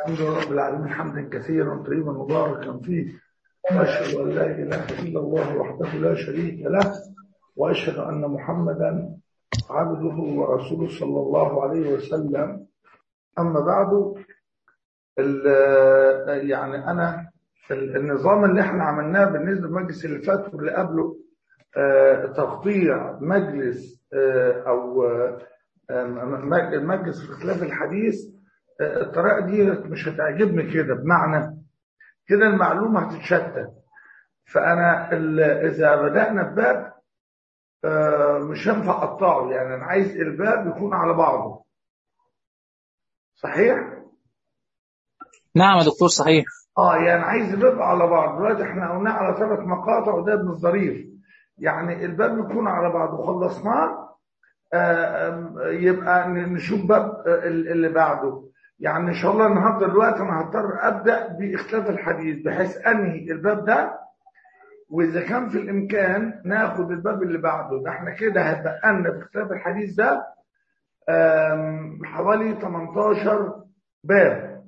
الحمد لله رب العالمين حمدا كثيرا طيبا مباركا فيه واشهد ان لا اله الا الله وحده لا شريك له واشهد ان محمدا عبده ورسوله صلى الله عليه وسلم اما بعد يعني انا النظام اللي احنا عملناه بالنسبه للمجلس اللي فات واللي قبله تقطيع مجلس او المجلس في خلاف الحديث الطريقه دي مش هتعجبني كده بمعنى كده المعلومه هتتشتت فانا اذا بدانا بباب مش هينفع اقطعه يعني انا عايز الباب يكون على بعضه صحيح نعم يا دكتور صحيح اه يعني عايز الباب على بعض دلوقتي احنا قلنا على ثلاث مقاطع وده ابن الظريف يعني الباب يكون على بعضه خلصناه يبقى نشوف باب اللي بعده يعني ان شاء الله النهارده دلوقتي انا هضطر ابدا باختلاف الحديث بحيث انهي الباب ده واذا كان في الامكان ناخد الباب اللي بعده ده احنا كده هيبقى لنا في اختلاف الحديث ده حوالي 18 باب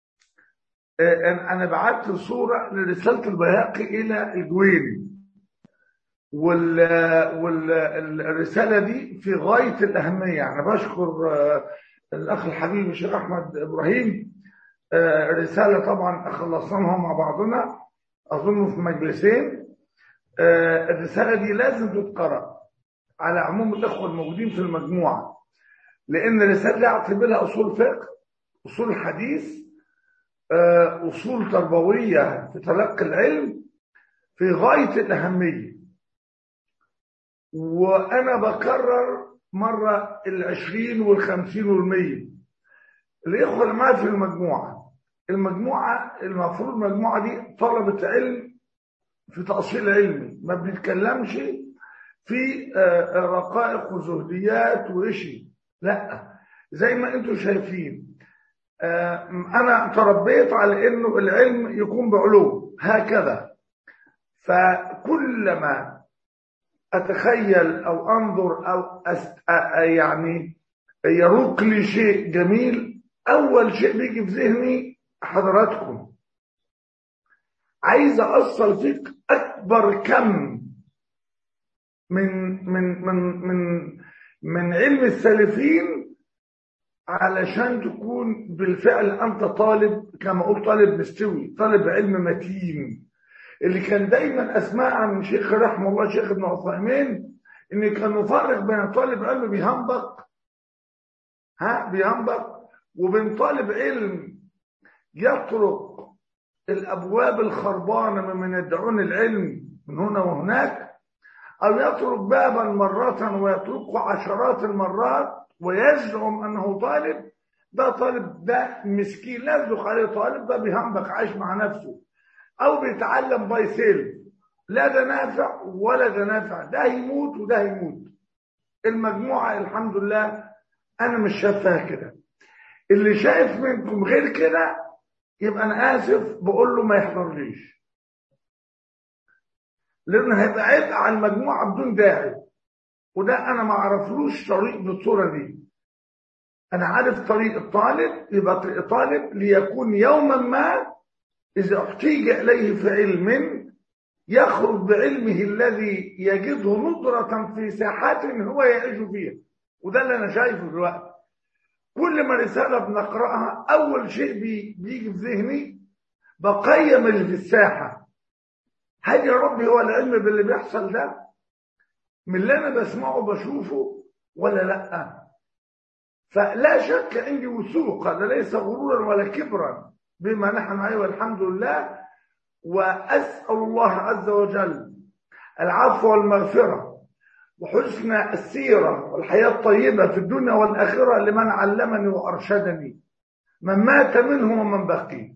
انا بعت صوره لرساله البيهقي الى الجويني وال والرساله دي في غايه الاهميه انا بشكر الاخ الحبيب الشيخ احمد ابراهيم رساله طبعا خلصناها مع بعضنا اظن في مجلسين الرساله دي لازم تتقرا على عموم الاخوه الموجودين في المجموعه لان الرساله دي اعتبرها اصول فقه اصول حديث اصول تربويه في تلقي العلم في غايه الاهميه وانا بكرر مرة العشرين والخمسين والمية الإخوة اللي معايا في المجموعة المجموعة المفروض المجموعة دي طلبة علم في تأصيل علمي ما بنتكلمش في رقائق وزهديات وإشي لا زي ما انتم شايفين أنا تربيت على إنه العلم يكون بعلوم هكذا فكلما اتخيل او انظر او أست... يعني يروق لي شيء جميل اول شيء بيجي في ذهني حضراتكم عايز اوصل فيك اكبر كم من من من من من علم السالفين علشان تكون بالفعل انت طالب كما قلت طالب مستوي طالب علم متين اللي كان دايما اسمعها من شيخ رحمه الله شيخ ابن عثيمين ان كان يفرق بين طالب علم بيهنبق ها بيهنبق وبين طالب علم يطرق الابواب الخربانه من يدعون العلم من هنا وهناك او يطرق بابا مره ويطرقه عشرات المرات ويزعم انه طالب ده طالب ده مسكين لا يصدق عليه طالب ده بيهنبق عايش مع نفسه او بيتعلم باي سيل لا ده نافع ولا ده نافع ده يموت وده يموت المجموعه الحمد لله انا مش شايفها كده اللي شايف منكم غير كده يبقى انا اسف بقول له ما يحضرليش لان هيبقى عبء على المجموعه بدون داعي وده انا ما اعرفلوش طريق بالصوره دي انا عارف طريق الطالب يبقى طريق طالب ليكون يوما ما إذا احتيج إليه في علم يخرج بعلمه الذي يجده ندرة في ساحات هو يعيش فيها وده اللي أنا شايفه دلوقتي كل ما رسالة بنقرأها أول شيء بي بيجي في ذهني بقيم اللي في الساحة هل يا ربي هو العلم باللي بيحصل ده من اللي أنا بسمعه بشوفه ولا لأ فلا شك عندي وثوق هذا ليس غرورا ولا كبرا بما نحن عليه والحمد لله وأسأل الله عز وجل العفو والمغفرة وحسن السيرة والحياة الطيبة في الدنيا والآخرة لمن علمني وأرشدني من مات منهم ومن بقي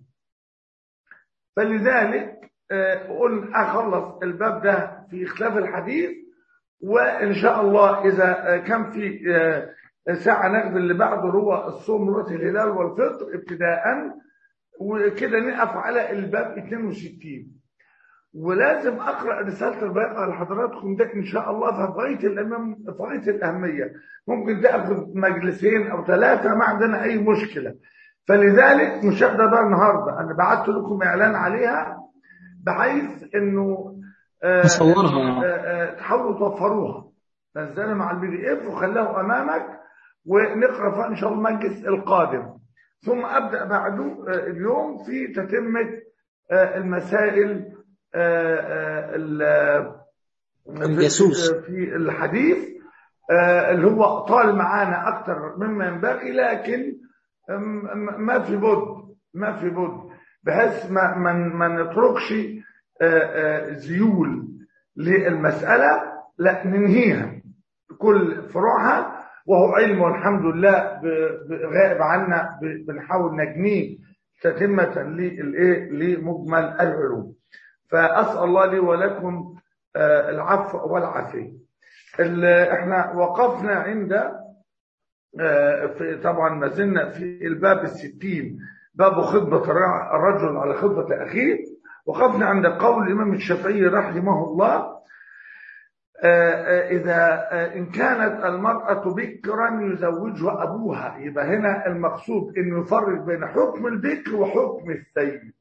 فلذلك قل أخلص الباب ده في خلاف الحديث وإن شاء الله إذا كان في ساعة ناخد اللي بعده هو الصوم رؤية الهلال والفطر ابتداءً وكده نقف على الباب 62 ولازم اقرا رساله البيقه لحضراتكم ده ان شاء الله في غايه الامام في غايه الاهميه ممكن تاخذ مجلسين او ثلاثه ما عندنا اي مشكله فلذلك مش هقدر بقى النهارده انا بعت لكم اعلان عليها بحيث انه آه، نصورها. آه، آه، تحاولوا توفروها نزلها مع البي دي اف وخلاه امامك ونقرا فيها ان شاء الله المجلس القادم ثم ابدا بعده آه، اليوم في تتمه آه، المسائل آه، آه، ال- الجاسوس. في في الحديث آه، اللي هو طال معانا اكتر مما ينبغي لكن أم- أم- ما في بد ما في بد بحيث ما ما ما نتركش آه، آه، زيول للمسألة لا ننهيها كل فروعها وهو علم والحمد لله ب- ب- غائب عنا ب- بنحاول نجنيه تتمة للايه لمجمل العلوم فأسأل الله لي ولكم آه، العفو والعافية ال- احنا وقفنا عند آه، في طبعا ما زلنا في الباب الستين باب خطبة الرع- الرجل على خطبة أخيه وقفنا عند قول الإمام الشافعي رحمه الله آه، آه، إذا آه، إن كانت المرأة بكرا يزوجها أبوها يبقى هنا المقصود إنه يفرق بين حكم البكر وحكم السيد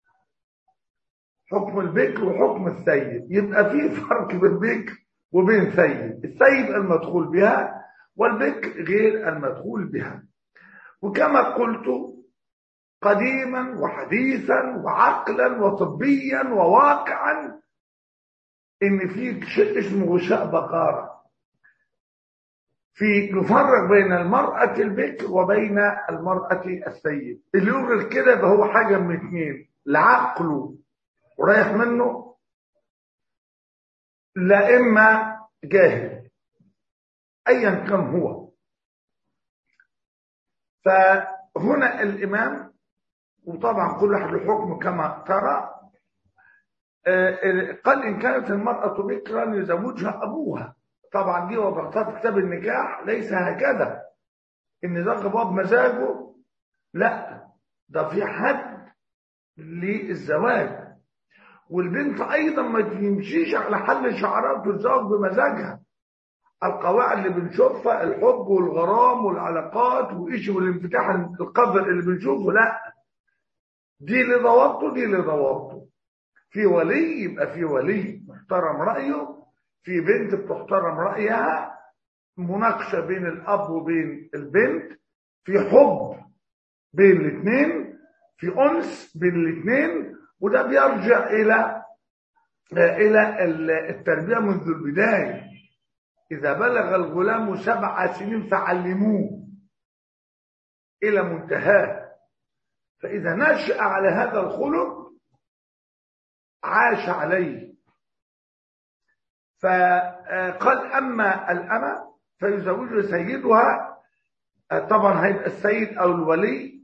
حكم البكر وحكم السيد يبقى في فرق بين بكر وبين سيد السيد المدخول بها والبكر غير المدخول بها وكما قلت قديما وحديثا وعقلا وطبيا وواقعا ان في شيء اسمه غشاء بقاره في يفرق بين المرأة البكر وبين المرأة السيد اللي يقول كده يبقى هو حاجة من اتنين لا عقله ورايح منه لا إما جاهل أيا كان هو فهنا الإمام وطبعا كل واحد له حكم كما ترى آه، قال إن كانت المرأة بكرا يزوجها أبوها طبعا دي وضعتها في كتاب النكاح ليس هكذا إن ده باب مزاجه لا ده في حد للزواج والبنت أيضا ما تمشيش على حل شعرها وتتزوج بمزاجها القواعد اللي بنشوفها الحب والغرام والعلاقات وإيش والانفتاح القدر اللي بنشوفه لا دي اللي ضوابطه دي اللي ضوابطه في ولي يبقى في ولي محترم رأيه في بنت بتحترم رأيها مناقشة بين الأب وبين البنت في حب بين الاثنين في أنس بين الاثنين وده بيرجع إلى إلى التربية منذ البداية إذا بلغ الغلام سبع سنين فعلموه إلى منتهاه فإذا نشأ على هذا الخلق عاش عليه فقال أما الأمة فيزوجها سيدها طبعا هيبقى السيد أو الولي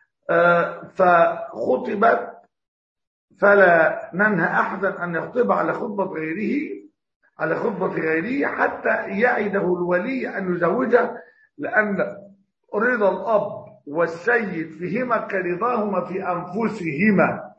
فخطبت فلا ننهى أحدا أن يخطب على خطبة غيره على خطبة غيره حتى يعده الولي أن يزوجه لأن رضا الأب والسيد فيهما كرضاهما في أنفسهما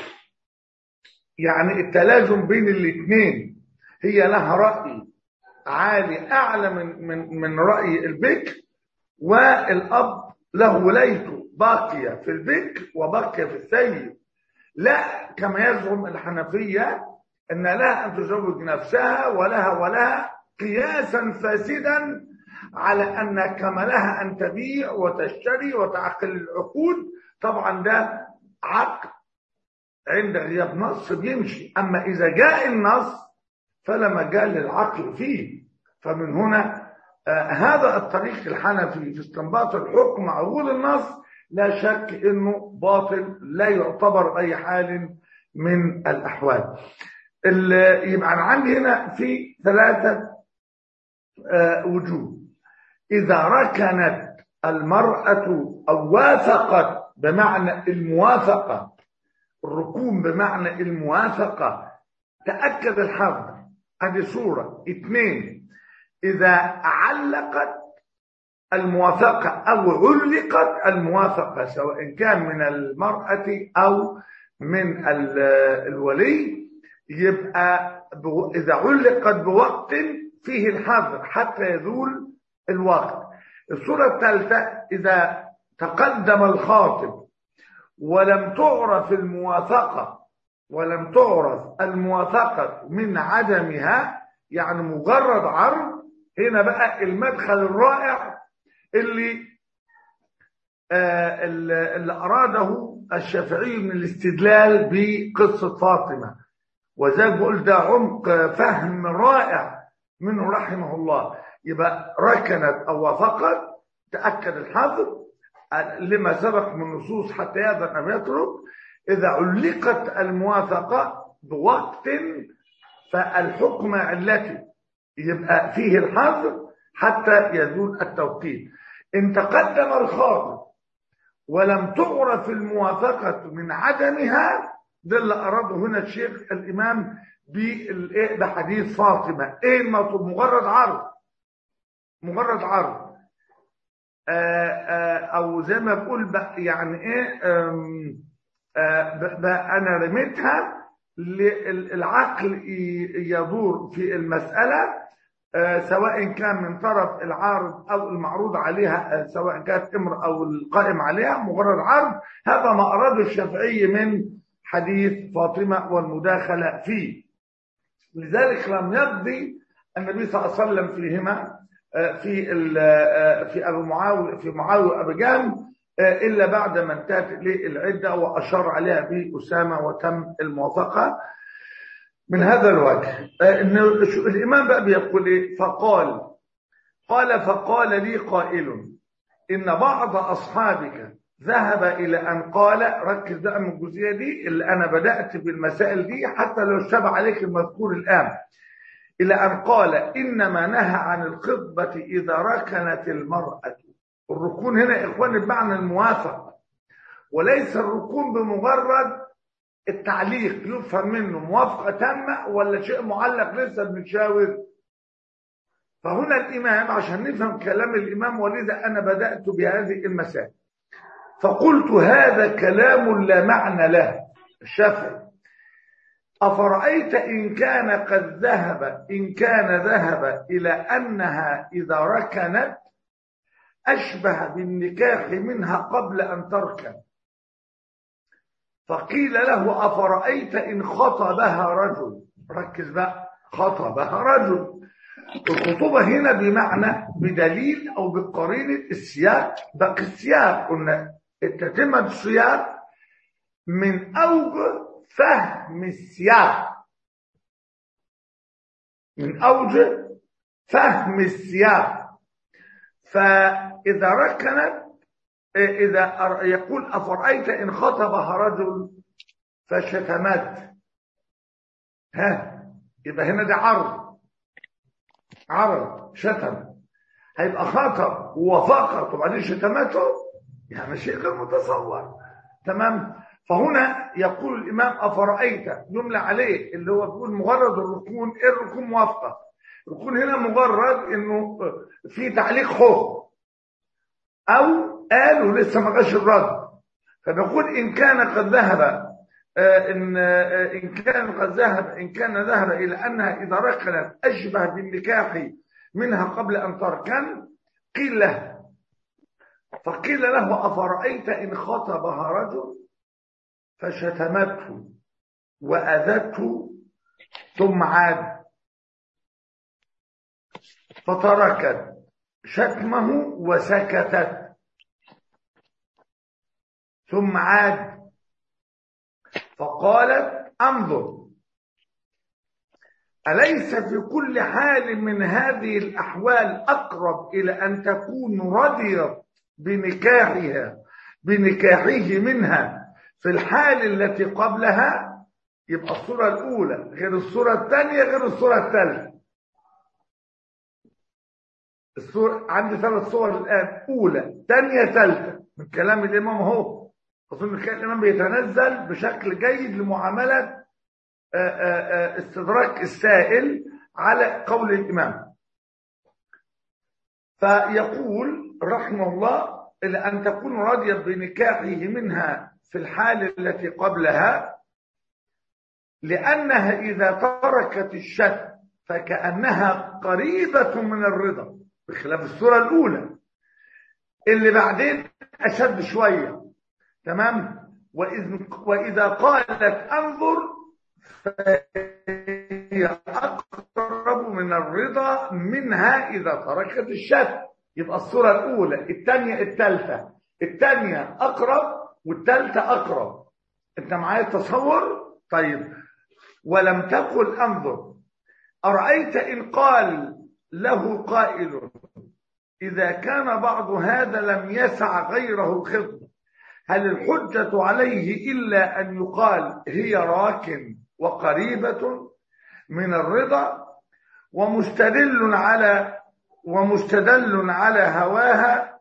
يعني التلازم بين الاثنين هي لها رأي عالي أعلى من من من رأي البكر والأب له ولايته باقية في البكر وباقية في السيد لا كما يزعم الحنفية أن لها أن تزوج نفسها ولها ولها قياسا فاسدا على أن كما لها أن تبيع وتشتري وتعقل العقود طبعا ده عقد عند غياب نص بيمشي أما إذا جاء النص فلا مجال للعقل فيه فمن هنا آه هذا الطريق الحنفي في استنباط الحكم مع وجود النص لا شك انه باطل لا يعتبر باي حال من الاحوال يبقى انا عندي هنا في ثلاثه آه وجوه اذا ركنت المراه او وافقت بمعنى الموافقه الركون بمعنى الموافقه تاكد الحظر هذه صوره اثنين اذا علقت الموافقة أو علقت الموافقة سواء كان من المرأة أو من الولي يبقى إذا علقت بوقت فيه الحظر حتى يزول الوقت الصورة الثالثة إذا تقدم الخاطب ولم تعرف الموافقة ولم تعرف الموافقة من عدمها يعني مجرد عرض هنا بقى المدخل الرائع اللي آه اللي أراده الشافعي من الاستدلال بقصة فاطمة وذلك بقول ده عمق فهم رائع منه رحمه الله يبقى ركنت أو وافقت تأكد الحظر لما سبق من نصوص حتى يأذن أن يترك إذا علقت الموافقة بوقت فالحكم علتي يبقى فيه الحظر حتى يزول التوقيت إن تقدم الخاطب ولم تعرف الموافقة من عدمها ده اللي أراده هنا الشيخ الإمام بحديث فاطمة إيه المطلوب مجرد عرض مجرد عرض آآ آآ أو زي ما بقول بقى يعني إيه بقى أنا رميتها العقل يدور في المسألة سواء كان من طرف العارض أو المعروض عليها سواء كانت امرأة أو القائم عليها مجرد عرض هذا ما أراده الشافعي من حديث فاطمة والمداخلة فيه لذلك لم يقضي النبي صلى الله عليه وسلم فيهما في في ابو معاويه في معاويه وابي جهل الا بعد ما انتهت العده واشار عليها باسامه وتم الموافقه من هذا الوجه ان الامام بقى بيقول ايه فقال قال فقال لي قائل ان بعض اصحابك ذهب الى ان قال ركز بقى من الجزئيه دي اللي انا بدات بالمسائل دي حتى لو اشتبه عليك المذكور الان إلى أن قال إنما نهى عن الخطبة إذا ركنت المرأة الركون هنا يا إخواني بمعنى الموافقة وليس الركون بمجرد التعليق يفهم منه موافقة تامة ولا شيء معلق لسه بنشاور فهنا الإمام عشان نفهم كلام الإمام ولذا أنا بدأت بهذه المسائل فقلت هذا كلام لا معنى له الشافعي أفرأيت إن كان قد ذهب إن كان ذهب إلى أنها إذا ركنت أشبه بالنكاح منها قبل أن تركن فقيل له أفرأيت إن خطبها رجل ركز بقى خطبها رجل الخطوبة هنا بمعنى بدليل أو بقرينة السياق باقي السياق قلنا تتمة السياق من أوجه فهم السياق من أوجه فهم السياق فإذا ركنت إذا يقول أفرأيت إن خطبها رجل فشتمت ها يبقى هنا ده عرض عرض شتم هيبقى خطب ووافقت وبعدين شتمته يعني شيء غير متصور تمام فهنا يقول الإمام أفرأيت جملة عليه اللي هو بيقول مجرد الركون إيه الركون موافقة الركون هنا مجرد إنه في تعليق حكم أو قالوا لسه ما جاش الرد فنقول إن كان قد ذهب إن إن كان قد ذهب إن كان ذهب إلى أنها إذا ركنت أشبه بالنكاح منها قبل أن تركن قيل له فقيل له أفرأيت إن خطبها رجل فشتمته وأذته ثم عاد فتركت شتمه وسكتت ثم عاد فقالت انظر أليس في كل حال من هذه الأحوال أقرب إلى أن تكون رضيت بنكاحها بنكاحه منها في الحال التي قبلها يبقى الصورة الأولى غير الصورة الثانية غير الصورة الثالثة الصورة عندي ثلاث صور الآن أولى ثانية ثالثة من كلام الإمام هو أظن كان الإمام بيتنزل بشكل جيد لمعاملة استدراك السائل على قول الإمام فيقول رحمه الله إلى أن تكون راضية بنكاحه منها في الحال التي قبلها لأنها إذا تركت الشك فكأنها قريبة من الرضا بخلاف الصورة الأولى اللي بعدين اشد شويه تمام واذ واذا قالت انظر فهي اقرب من الرضا منها اذا تركت الشك يبقى الصوره الاولى الثانيه الثالثه الثانيه اقرب والثالثه اقرب انت معايا تصور طيب ولم تقل انظر ارايت ان قال له قائل إذا كان بعض هذا لم يسع غيره الخطبة هل الحجة عليه إلا أن يقال هي راكن وقريبة من الرضا ومستدل على ومستدل على هواها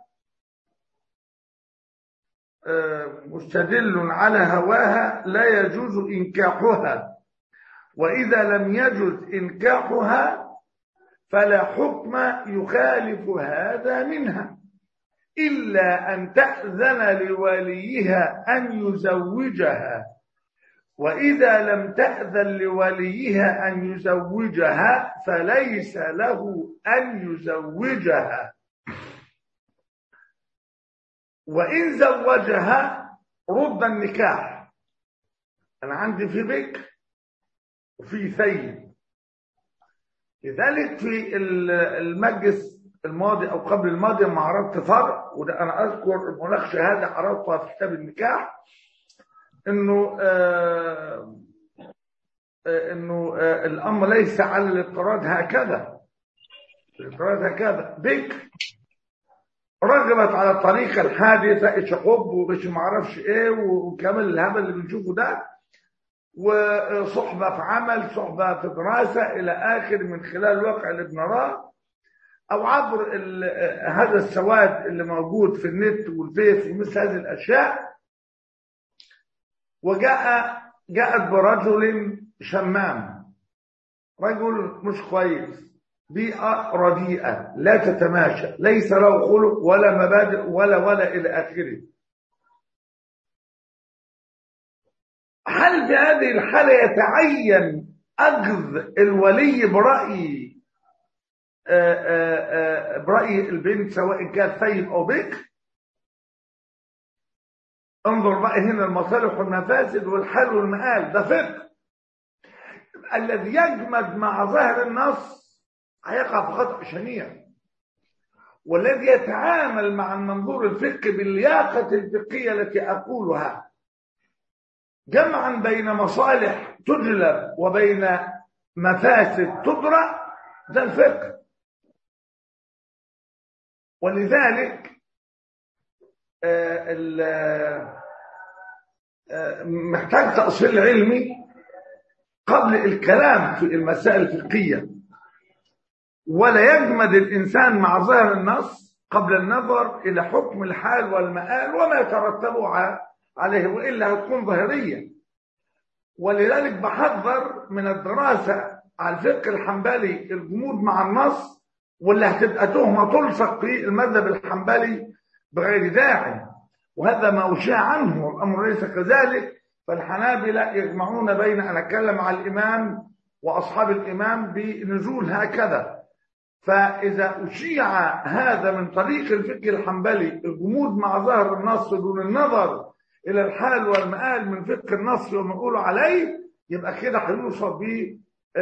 مستدل على هواها لا يجوز إنكاحها وإذا لم يجوز إنكاحها فلا حكم يخالف هذا منها إلا أن تأذن لوليها أن يزوجها وإذا لم تأذن لوليها أن يزوجها فليس له أن يزوجها وإن زوجها رد النكاح أنا عندي في بكر وفي ثيب لذلك في المجلس الماضي او قبل الماضي لما عرضت فرع وده انا اذكر المناقشه هذه عرضتها في كتاب النكاح انه آه آه انه آه الامر ليس على الاضطراد هكذا الاضطراد هكذا بكر رغبت على الطريقه الحادثه ايش حب وايش ما اعرفش ايه وكامل الهبل اللي بنشوفه ده وصحبة في عمل صحبة في دراسة إلى آخر من خلال الواقع اللي بنراه أو عبر هذا السواد اللي موجود في النت والفيس ومثل هذه الأشياء وجاء جاءت برجل شمام رجل مش كويس بيئة رديئة لا تتماشى ليس له خلق ولا مبادئ ولا ولا إلى آخره هل في هذه الحالة يتعين أخذ الولي برأي آآ آآ برأي البنت سواء كانت ثيب أو بكر انظر بقى هنا المصالح والمفاسد والحل والمآل ده فقه الذي يجمد مع ظاهر النص هيقع في خطأ شنيع والذي يتعامل مع المنظور الفقهي باللياقة الفقهية التي أقولها جمعا بين مصالح تجلب وبين مفاسد تدرى ده الفقه ولذلك محتاج تأصيل علمي قبل الكلام في المسائل الفقهية ولا يجمد الإنسان مع ظاهر النص قبل النظر إلى حكم الحال والمآل وما يترتب عليه وإلا هتكون ظاهرية ولذلك بحذر من الدراسة على الفقه الحنبلي الجمود مع النص واللي هتبقى تهمة تلصق في المذهب الحنبلي بغير داعي وهذا ما أشاع عنه الأمر ليس كذلك فالحنابلة يجمعون بين أن أتكلم على الإمام وأصحاب الإمام بنزول هكذا فإذا أشيع هذا من طريق الفقه الحنبلي الجمود مع ظاهر النص دون النظر إلى الحال والمآل من فقه النص وما يقولوا عليه يبقى كده هيوصف به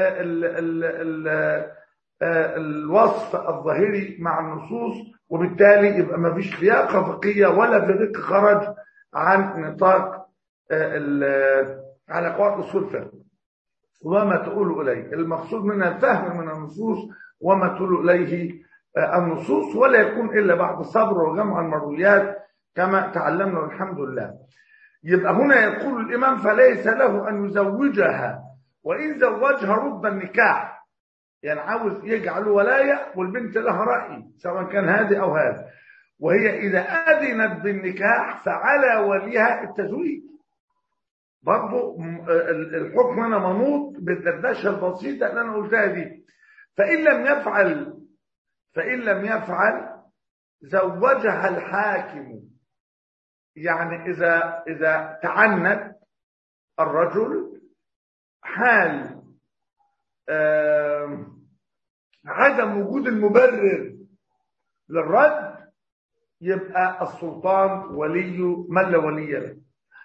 الوصف الظاهري مع النصوص وبالتالي يبقى ما فيش لياقه فقهيه ولا في فقه خرج عن نطاق على قواعد اصول الفقه وما تقول اليه المقصود منها الفهم من النصوص وما تقول اليه النصوص ولا يكون الا بعد صبر وجمع المرويات كما تعلمنا والحمد لله يبقى هنا يقول الامام فليس له ان يزوجها وان زوجها رد النكاح يعني عاوز يجعل ولاية والبنت لها رأي سواء كان هذا أو هذا وهي إذا أذنت بالنكاح فعلى وليها التزويج برضو الحكم هنا منوط بالدردشة البسيطة اللي أنا قلتها دي فإن لم يفعل فإن لم يفعل زوجها الحاكم يعني إذا إذا تعنت الرجل حال عدم وجود المبرر للرد يبقى السلطان ولي من لا ولي له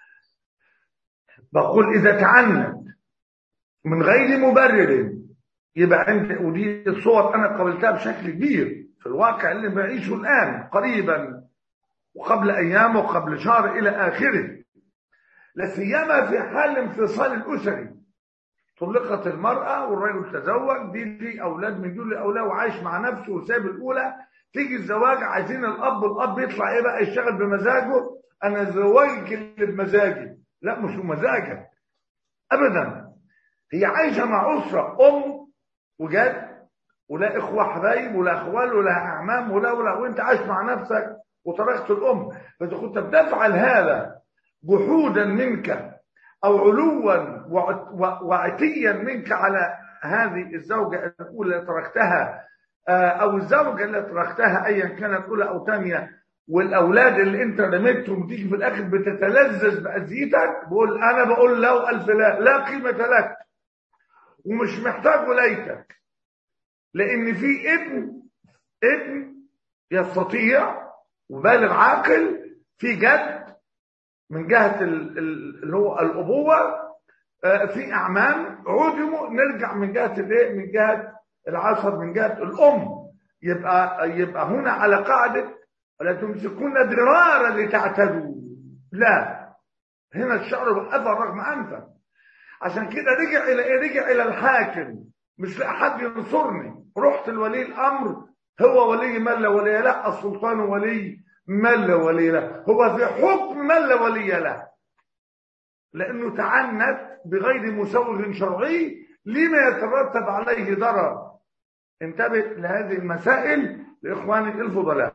بقول إذا تعنت من غير مبرر يبقى عند ودي الصور أنا قابلتها بشكل كبير في الواقع اللي بعيشه الآن قريبا وقبل أيام وقبل شهر إلى آخره لا سيما في حال الانفصال الأسري طلقت المرأة والرجل تزوج دي لي أولاد من دول أولاد وعايش مع نفسه وساب الأولى تيجي الزواج عايزين الأب الأب يطلع إيه بقى يشتغل بمزاجه أنا زواجك اللي بمزاجي لا مش بمزاجك أبدا هي عايشة مع أسرة أم وجد ولا إخوة حبايب ولا أخوال ولا أعمام ولا ولا وأنت عايش مع نفسك وتركت الأم فإذا كنت بتفعل هذا جحودا منك أو علوا وعتيا منك على هذه الزوجة الأولى اللي تركتها أو الزوجة اللي تركتها أيا كانت أولى أو ثانية والأولاد اللي أنت رميتهم تيجي في الآخر بتتلذذ بأذيتك بقول أنا بقول لو ألف لا لا قيمة لك ومش محتاج ولايتك لأن في ابن ابن يستطيع وبالغ عاقل في جد من جهة اللي هو الأبوة في أعمام عدموا نرجع من جهة الايه من جهة العصر من جهة الأم يبقى يبقى هنا على قاعدة ولا تمسكون ضرارا لتعتدوا لا هنا الشعر وقفها رغم أنفه عشان كده رجع إلى إيه رجع إلى الحاكم مش لأحد ينصرني رحت لولي الأمر هو ولي من لا ولي لا السلطان ولي من لا ولي له هو في حكم من لا ولي له لأنه تعنت بغير مسوغ شرعي لما يترتب عليه ضرر انتبه لهذه المسائل لإخواني الفضلاء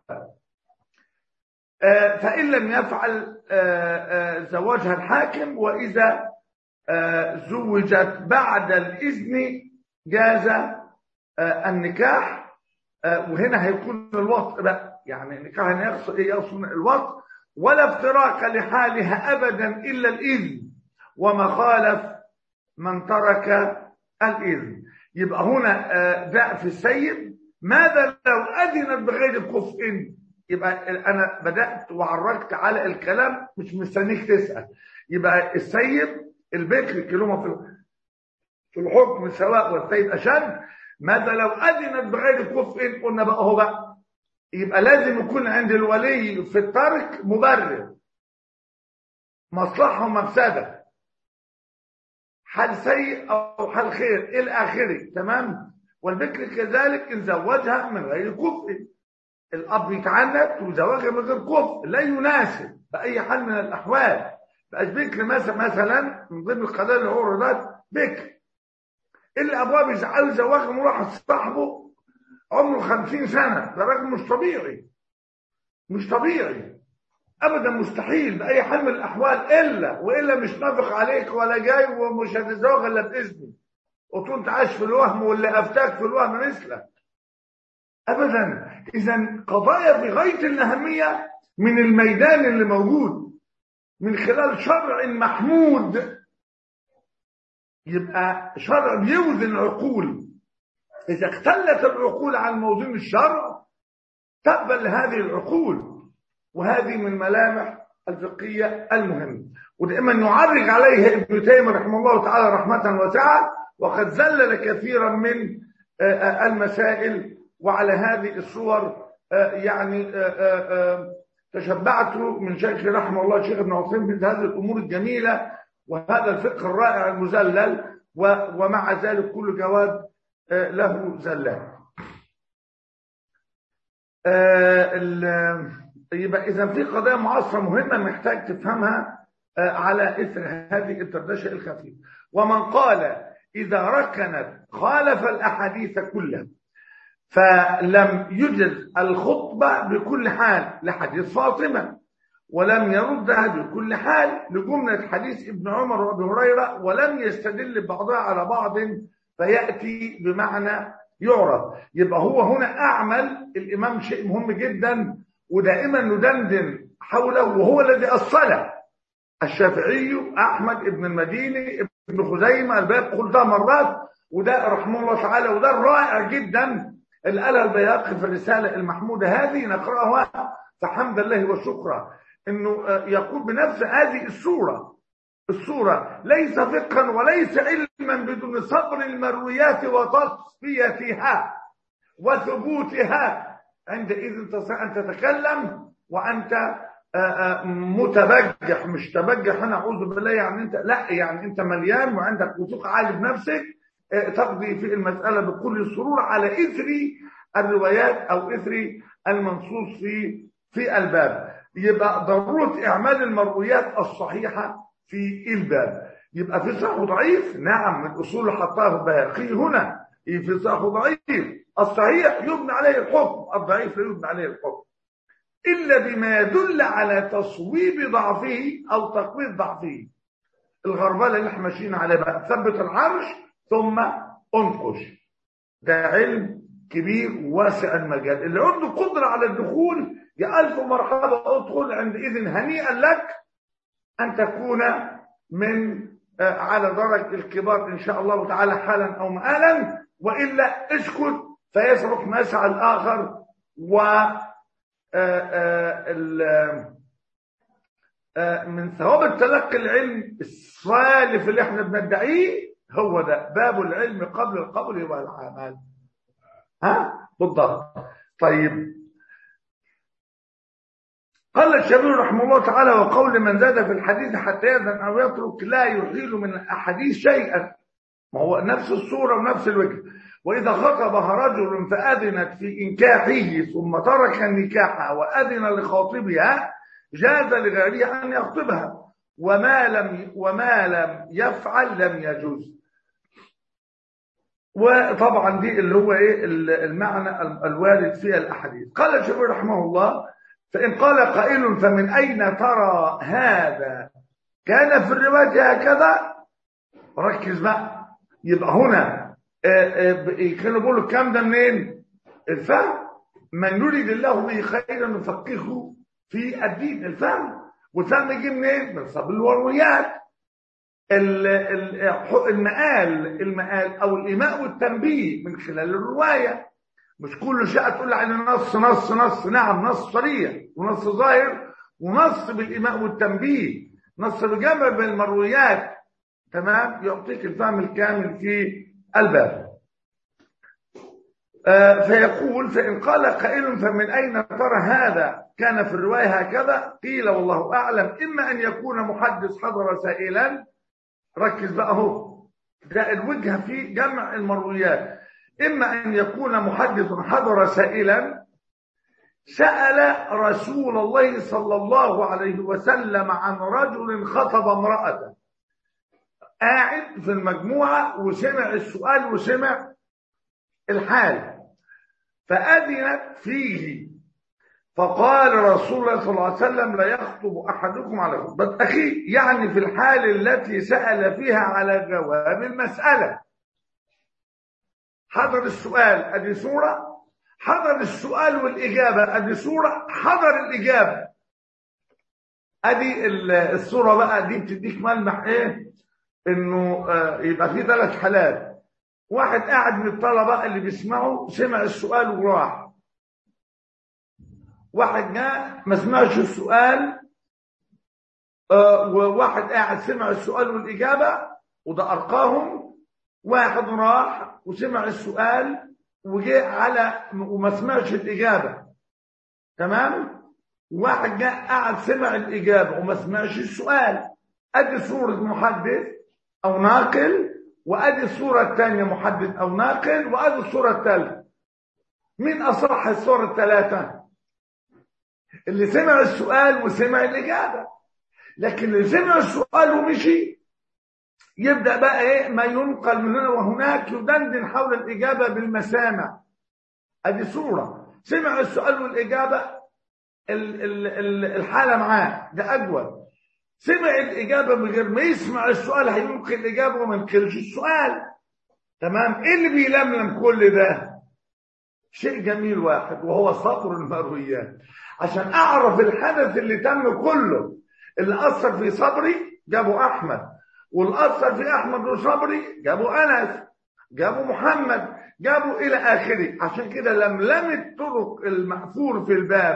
آه فإن لم يفعل آه آه زواجها الحاكم وإذا زوجت بعد الإذن جاز النكاح وهنا هيكون الوطء بقى يعني النكاح هنا يقصد ايه يقصد الوطء ولا افتراق لحالها ابدا الا الاذن وما خالف من ترك الاذن يبقى هنا ده في السيد ماذا لو اذنت بغير كفء يبقى انا بدات وعرجت على الكلام مش مستنيك تسال يبقى السيد البكر كلمه في في الحكم سواء والسيد اشد ماذا لو اذنت بغير كفء قلنا بقى هو بقى يبقى لازم يكون عند الولي في الترك مبرر مصلحة ومفسدة حال سيء أو حال خير إلى آخره تمام والبكر كذلك إن زوجها من غير كفء الأب يتعنت وزواجها من غير كفء لا يناسب بأي حال من الأحوال بقاش بكر مثلا مثلا من ضمن القضايا اللي هو رضات بكر اللي أبواب يزعلوا زواجها من واحد صاحبه عمره خمسين سنة ده راجل مش طبيعي مش طبيعي ابدا مستحيل باي حال من الاحوال الا والا مش نافق عليك ولا جاي ومش هتتزوج الا باذني وتقول انت عايش في الوهم واللي افتاك في الوهم مثلك ابدا اذا قضايا بغايه الاهميه من الميدان اللي موجود من خلال شرع محمود يبقى شرع بيوزن العقول إذا اختلت العقول عن موزون الشرع تقبل هذه العقول وهذه من ملامح الفقهية المهمة ودائما يعرج عليها ابن تيمية رحمه الله تعالى رحمة واسعة وقد زلل كثيرا من المسائل وعلى هذه الصور يعني تشبعت من شيخ رحمه الله الشيخ ابن عثيمين في هذه الأمور الجميلة وهذا الفقه الرائع المزلل ومع ذلك كل جواد له زلات يبقى اذا في قضايا معاصره مهمه محتاج تفهمها على اثر هذه الدردشه الخفيفه ومن قال اذا ركنت خالف الاحاديث كلها فلم يجز الخطبه بكل حال لحديث فاطمه ولم يردها بكل حال لجمله حديث ابن عمر وابي هريره ولم يستدل بعضها على بعض فيأتي بمعنى يعرف يبقى هو هنا أعمل الإمام شيء مهم جدا ودائما ندندن حوله وهو الذي أصل الشافعي أحمد ابن المديني ابن خزيمة الباقي قلتها مرات وده رحمه الله تعالى وده الرائع جدا اللي قالها البياقي في الرسالة المحمودة هذه نقرأها فحمد الله وشكرا انه يقول بنفس هذه الصورة الصورة ليس فقها وليس علما بدون صبر المرويات وتصفيتها وثبوتها عندئذ تستطيع ان تتكلم وانت متبجح مش تبجح انا اعوذ بالله يعني انت لا يعني انت مليان وعندك وثوق عالي بنفسك تقضي في المساله بكل سرور على اثر الروايات او اثر المنصوص في في الباب يبقى ضروره اعمال المرويات الصحيحه في الباب يبقى في صحيح وضعيف نعم من الاصول اللي حطها البيهقي هنا في صحيح وضعيف الصحيح يبنى عليه الحكم الضعيف لا يبنى عليه الحكم إلا بما يدل على تصويب ضعفه أو تقويض ضعفه الغربلة اللي احنا ماشيين عليه بقى ثبت العرش ثم انقش ده علم كبير واسع المجال اللي عنده قدرة على الدخول يا ألف مرحبا ادخل عندئذ هنيئا لك أن تكون من على درج الكبار إن شاء الله تعالى حالا أو مآلا وإلا اسكت فيسرق مسعى الآخر و من ثواب التلقي العلم الصالف اللي احنا بندعيه هو ده باب العلم قبل القول والعمل ها بالضبط طيب قال الشافعي رحمه الله تعالى وقول من زاد في الحديث حتى يأذن أو يترك لا يحيل من الأحاديث شيئا ما هو نفس الصورة ونفس الوجه وإذا خطبها رجل فأذنت في إنكاحه ثم ترك النكاح وأذن لخاطبها جاز لغيره أن يخطبها وما لم وما لم يفعل لم يجوز وطبعا دي اللي هو ايه المعنى الوارد في الاحاديث قال الشافعي رحمه الله فان قال قائل فمن اين ترى هذا كان في الروايه هكذا ركز بقى يبقى هنا كانوا بيقولوا الكلام ده منين الفهم من يريد الله به خيرا يفقهه في الدين الفهم والفهم يجي منين من صبر الورويات المقال المقال او الايماء والتنبيه من خلال الروايه مش كل شيء تقول على نص نص نص نعم نص صريح ونص ظاهر ونص بالايماء والتنبيه نص بجمع بين المرويات تمام يعطيك الفهم الكامل في الباب آه فيقول فإن قال قائل فمن أين ترى هذا كان في الرواية هكذا قيل والله أعلم إما أن يكون محدث حضر سائلا ركز بقى اهو ده الوجهة في جمع المرويات إما أن يكون محدث حضر سائلا سأل رسول الله صلى الله عليه وسلم عن رجل خطب امرأة قاعد في المجموعة وسمع السؤال وسمع الحال فأذنت فيه فقال رسول الله صلى الله عليه وسلم لا يخطب أحدكم على خطبة أخيه يعني في الحال التي سأل فيها على جواب المسألة حضر السؤال أدي صورة حضر السؤال والإجابة أدي صورة حضر الإجابة أدي الصورة بقى دي بتديك ملمح إيه إنه يبقى في ثلاث حالات واحد قاعد من الطلبة اللي بيسمعوا سمع السؤال وراح واحد جاء ما سمعش السؤال وواحد قاعد سمع السؤال والإجابة وده أرقاهم واحد راح وسمع السؤال وجاء على وما سمعش الإجابة تمام واحد جاء قاعد سمع الإجابة وما سمعش السؤال أدي صورة محدث أو ناقل وأدي الصورة الثانية محدث أو ناقل وأدي الصورة الثالثة مين أصح الصورة الثلاثة اللي سمع السؤال وسمع الإجابة لكن اللي سمع السؤال ومشي يبدأ بقى إيه ما ينقل من هنا وهناك يدندن حول الإجابة بالمسامع أدي صورة سمع السؤال والإجابة الحالة معاه ده أجود سمع الإجابة من غير ما يسمع السؤال هينقل الإجابة وما ينقلش السؤال تمام إيه اللي بيلملم كل ده شيء جميل واحد وهو صبر المرويات عشان أعرف الحدث اللي تم كله اللي أثر في صبري جابوا أحمد واللي أثر في أحمد وصبري جابوا أنس جابوا محمد جابوا إلى آخره عشان كده لملمت طرق المأثور في الباب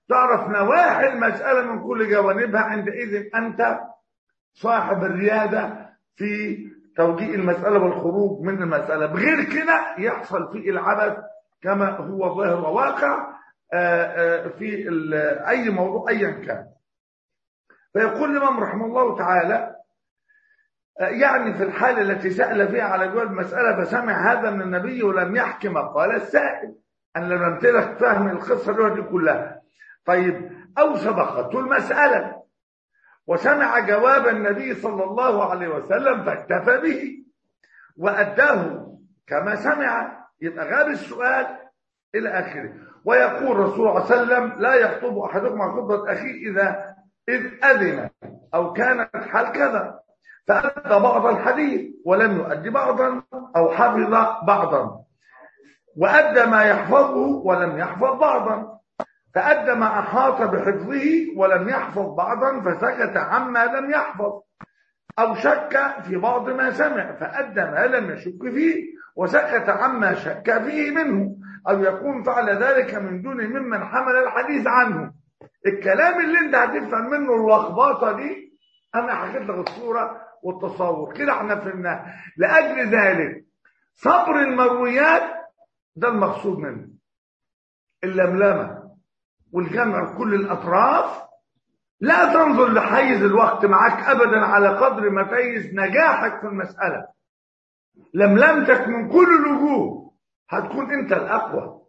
تعرف نواحي المسألة من كل جوانبها عندئذ أنت صاحب الريادة في توجيه المسألة والخروج من المسألة بغير كده يحصل فيه العبث كما هو ظاهر وواقع في أي موضوع أيا كان فيقول الإمام رحمه الله تعالى يعني في الحالة التي سأل فيها على جواب المسألة فسمع هذا من النبي ولم يحكم قال السائل أنا لم امتلك فهم القصة دي كلها طيب أو سبقته المسألة وسمع جواب النبي صلى الله عليه وسلم فاكتفى به وأداه كما سمع يبقى غاب السؤال إلى آخره ويقول الرسول صلى الله عليه وسلم لا يخطب أحدكم عن خطبة أخيه إذا إذ أذن أو كانت حال كذا فأدى بعض الحديث ولم يؤدي بعضا أو حفظ بعضا وأدى ما يحفظه ولم يحفظ بعضا فأدى ما أحاط بحفظه ولم يحفظ بعضا فسكت عما لم يحفظ أو شك في بعض ما سمع فأدى ما لم يشك فيه وسكت عما شك فيه منه أو يكون فعل ذلك من دون ممن حمل الحديث عنه الكلام اللي انت هتفهم منه اللخبطة دي أنا حكيت لك الصورة والتصور كده احنا فهمناه لأجل ذلك صبر المرويات ده المقصود منه اللملمه والجمع كل الأطراف لا تنظر لحيز الوقت معك أبدا على قدر ما تيز نجاحك في المسألة لملمتك من كل الوجوه هتكون أنت الأقوى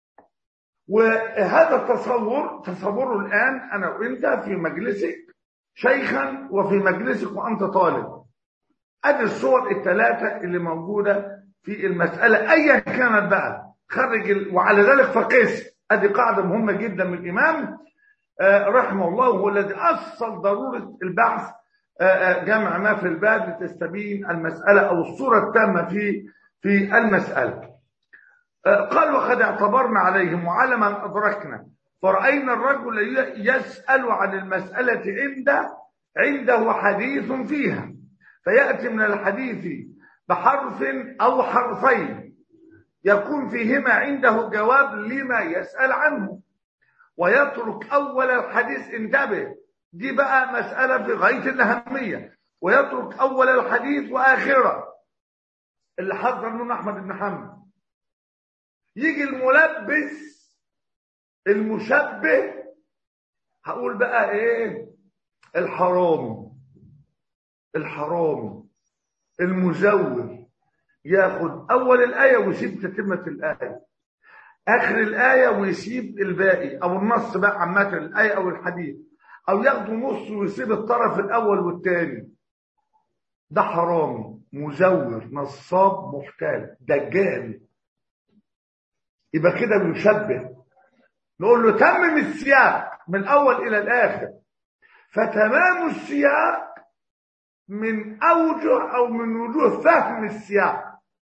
وهذا التصور تصوره الآن أنا وأنت في مجلسك شيخا وفي مجلسك وأنت طالب أدي الصور الثلاثة اللي موجودة في المسألة أيا كانت بقى خرج ال... وعلى ذلك فقس ادي قاعده مهمه جدا من الامام آه رحمه الله هو الذي اصل ضروره البحث آه جمع ما في الباب لتستبين المساله او الصوره التامه في في المساله آه قال وقد اعتبرنا عليهم وعلى من ادركنا فراينا الرجل يسال عن المساله عنده عنده حديث فيها فياتي من الحديث بحرف او حرفين يكون فيهما عنده جواب لما يسأل عنه ويترك أول الحديث انتبه دي بقى مسألة في غاية الأهمية ويترك أول الحديث وآخرة اللي حذر منه أحمد بن حنبل يجي الملبس المشبه هقول بقى ايه الحرامي الحرامي المزور ياخد اول الايه ويسيب تتمه الايه اخر الايه ويسيب الباقي او النص بقى عامه الايه او الحديث او ياخدوا نص ويسيب الطرف الاول والثاني ده حرامي مزور نصاب محتال دجال يبقى كده بيشبه نقول له تمم السياق من الاول الى الاخر فتمام السياق من اوجه او من وجوه فهم السياق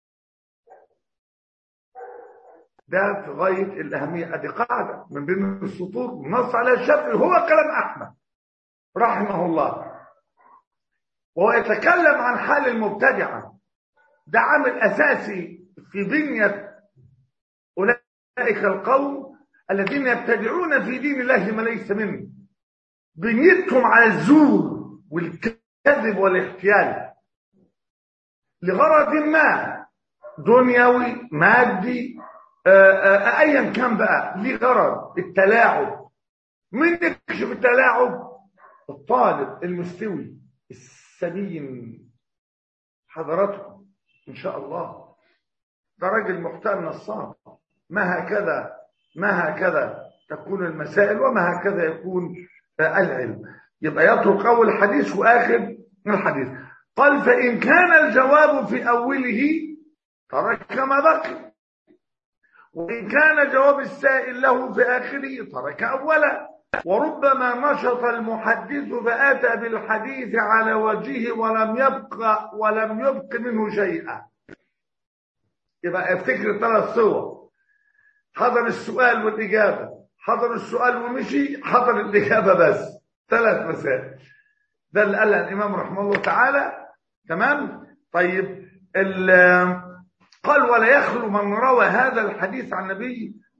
ده في غايه الاهميه ادي قاعده من بين السطور نص على الشبه هو كلام احمد رحمه الله وهو يتكلم عن حال المبتدعه ده عامل اساسي في بنيه اولئك القوم الذين يبتدعون في دين الله ما ليس منه بنيتهم على الزور والكذب والاحتيال لغرض ما دنيوي مادي ايا كان بقى ليه غرض التلاعب مين يكشف التلاعب الطالب المستوي السليم حضراتكم ان شاء الله ده راجل محترم نصاب ما هكذا ما هكذا تكون المسائل وما هكذا يكون العلم يبقى يترك اول حديث واخر الحديث قال فان كان الجواب في اوله ترك ما بقي وإن كان جواب السائل له في آخره ترك أولا وربما نشط المحدث فأتى بالحديث على وجهه ولم يبقى ولم يبق منه شيئا يبقى افتكر ثلاث صور حضر السؤال والإجابة حضر السؤال ومشي حضر الإجابة بس ثلاث مسائل ده اللي قالها الإمام رحمه الله تعالى تمام طيب قال ولا يخلو من روى هذا الحديث عن النبي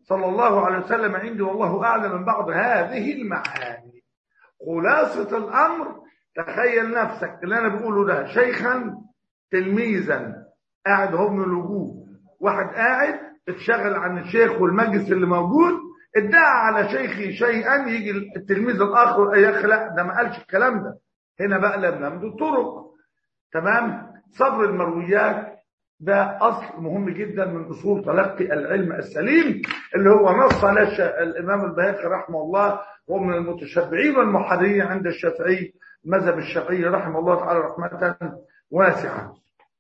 صلى الله عليه وسلم عندي والله أعلم من بعض هذه المعاني خلاصة الأمر تخيل نفسك اللي أنا بقوله ده شيخا تلميذا قاعد هو من الوجوه واحد قاعد اتشغل عن الشيخ والمجلس اللي موجود ادعى على شيخي شيئا يجي التلميذ الآخر يا أخي لا ده ما قالش الكلام ده هنا بقى لم نمد الطرق تمام صبر المرويات ده أصل مهم جدا من أصول تلقي العلم السليم اللي هو نص على الإمام البهقي رحمه الله هو من المتشبعين والمحررين عند الشافعي مذهب الشافعي رحمه الله تعالى رحمة واسعة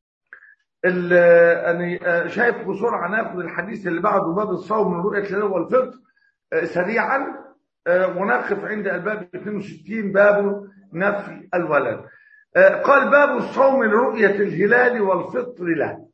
أنا شايف بسرعة ناخد الحديث اللي بعده باب الصوم من رؤية الهلال والفطر سريعا ونقف عند الباب 62 باب نفي الولد قال باب الصوم لرؤية الهلال والفطر له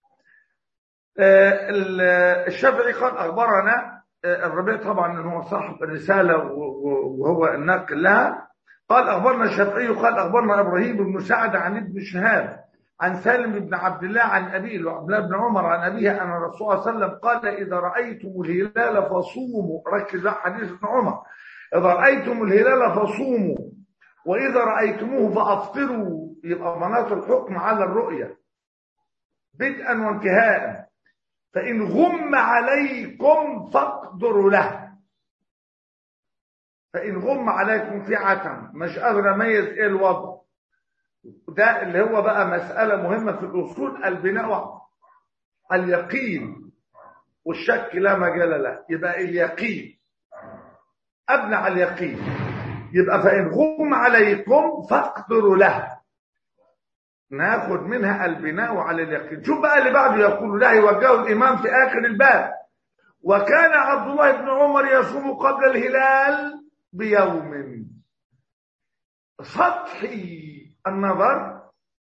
الشافعي قال أخبرنا الربيع طبعا هو صاحب الرسالة وهو الناقل لها قال أخبرنا الشافعي قال أخبرنا إبراهيم بن سعد عن ابن شهاب عن سالم بن عبد الله عن أبيه وعبد الله بن عمر عن أبيه أن الرسول صلى الله عليه وسلم قال إذا رأيتم الهلال فصوموا ركز على حديث ابن عمر إذا رأيتم الهلال فصوموا وإذا رأيتموه فأفطروا يبقى مناط الحكم على الرؤية بدءا وانتهاء فإن غم عليكم فاقدروا له فإن غم عليكم في عتم مش قادر أميز إيه الوضع ده اللي هو بقى مسألة مهمة في الأصول البناء اليقين والشك لا مجال له يبقى اليقين أبنى على اليقين يبقى فإن غم عليكم فاقدروا له ناخد منها البناء على اليقين شوف بقى اللي بعده يقول لا يوجهه الإمام في آخر الباب وكان عبد الله بن عمر يصوم قبل الهلال بيوم سطحي النظر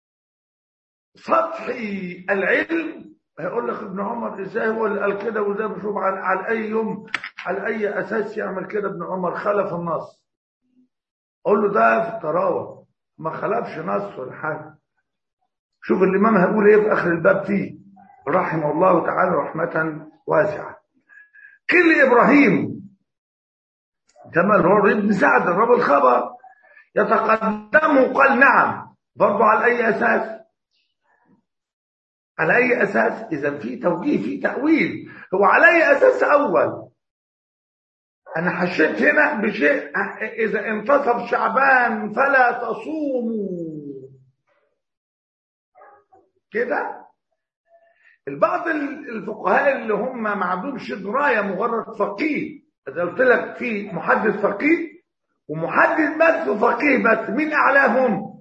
سطحي العلم هيقول لك ابن عمر ازاي هو اللي قال كده وده بشوف على, على اي يوم على اي اساس يعمل كده ابن عمر خلف النص اقول له ده في الطراوه ما خلفش نص ولا حاجه شوف الامام هيقول ايه في اخر الباب فيه رحمه الله تعالى رحمه واسعه قيل ابراهيم كما هو ابن سعد الرب الخبر يتقدمه قال نعم برضه على اي اساس على اي اساس اذا في توجيه في تاويل هو على اي اساس اول انا حشيت هنا بشيء اذا انتصف شعبان فلا تصوموا كده البعض الفقهاء اللي هم ما عندهمش درايه مجرد فقيه اذا قلت لك في محدث فقيه ومحدث بس وفقيه بس مين اعلاهم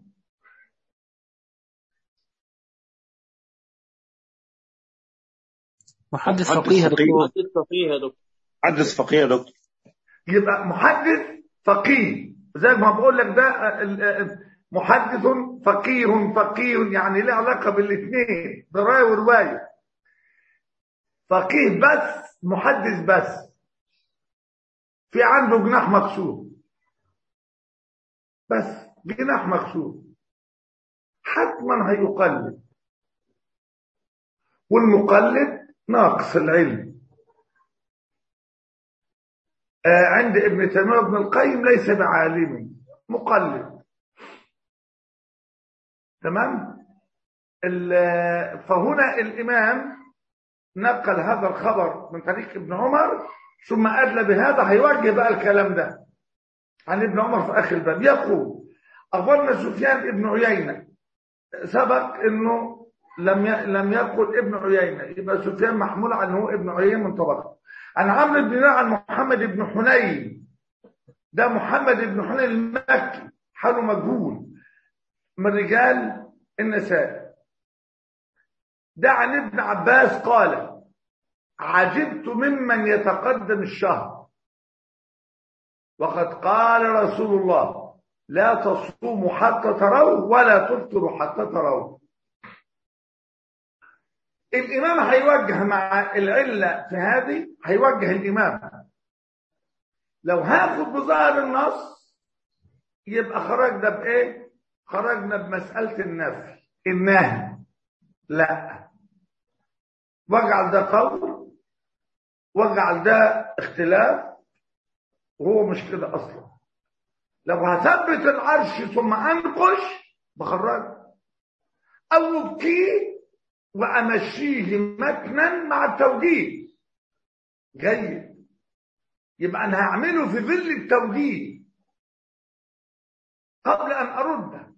محدث فقيه يا دكتور محدث فقيه يا دكتور محدث فقيه يا دكتور يبقى محدث فقيه زي ما بقول لك ده محدث فقيه فقيه يعني له علاقه بالاثنين درايه وروايه فقيه بس محدث بس في عنده جناح مكسور بس جناح مكسور حتما هيقلد والمقلد ناقص العلم آه عند ابن تيميه ابن القيم ليس بعالم مقلد تمام فهنا الامام نقل هذا الخبر من طريق ابن عمر ثم ادلى بهذا هيوجه بقى الكلام ده عن ابن عمر في اخر الباب يقول اخبرنا سفيان ابن عيينه سبق انه لم لم يقل ابن عيينه يبقى سفيان محمول على انه ابن عيينه من طبقه عن عمرو بن عن محمد بن حنين ده محمد بن حنين المكي حاله مجهول من رجال النساء ده عن ابن عباس قال عجبت ممن يتقدم الشهر وقد قال رسول الله لا تصوموا حتى تروا ولا تفطروا حتى تروا الإمام هيوجه مع العلة في هذه هيوجه الإمام لو هاخد بظاهر النص يبقى خرجنا بإيه؟ خرجنا بمسألة النفي النهي لا واجعل ده قول واجعل ده اختلاف وهو مش كده اصلا لو هثبت العرش ثم انقش بخرجه او ابكيه وامشيه متنا مع التوجيه جيد يبقى انا هعمله في ظل التوجيه قبل ان ارده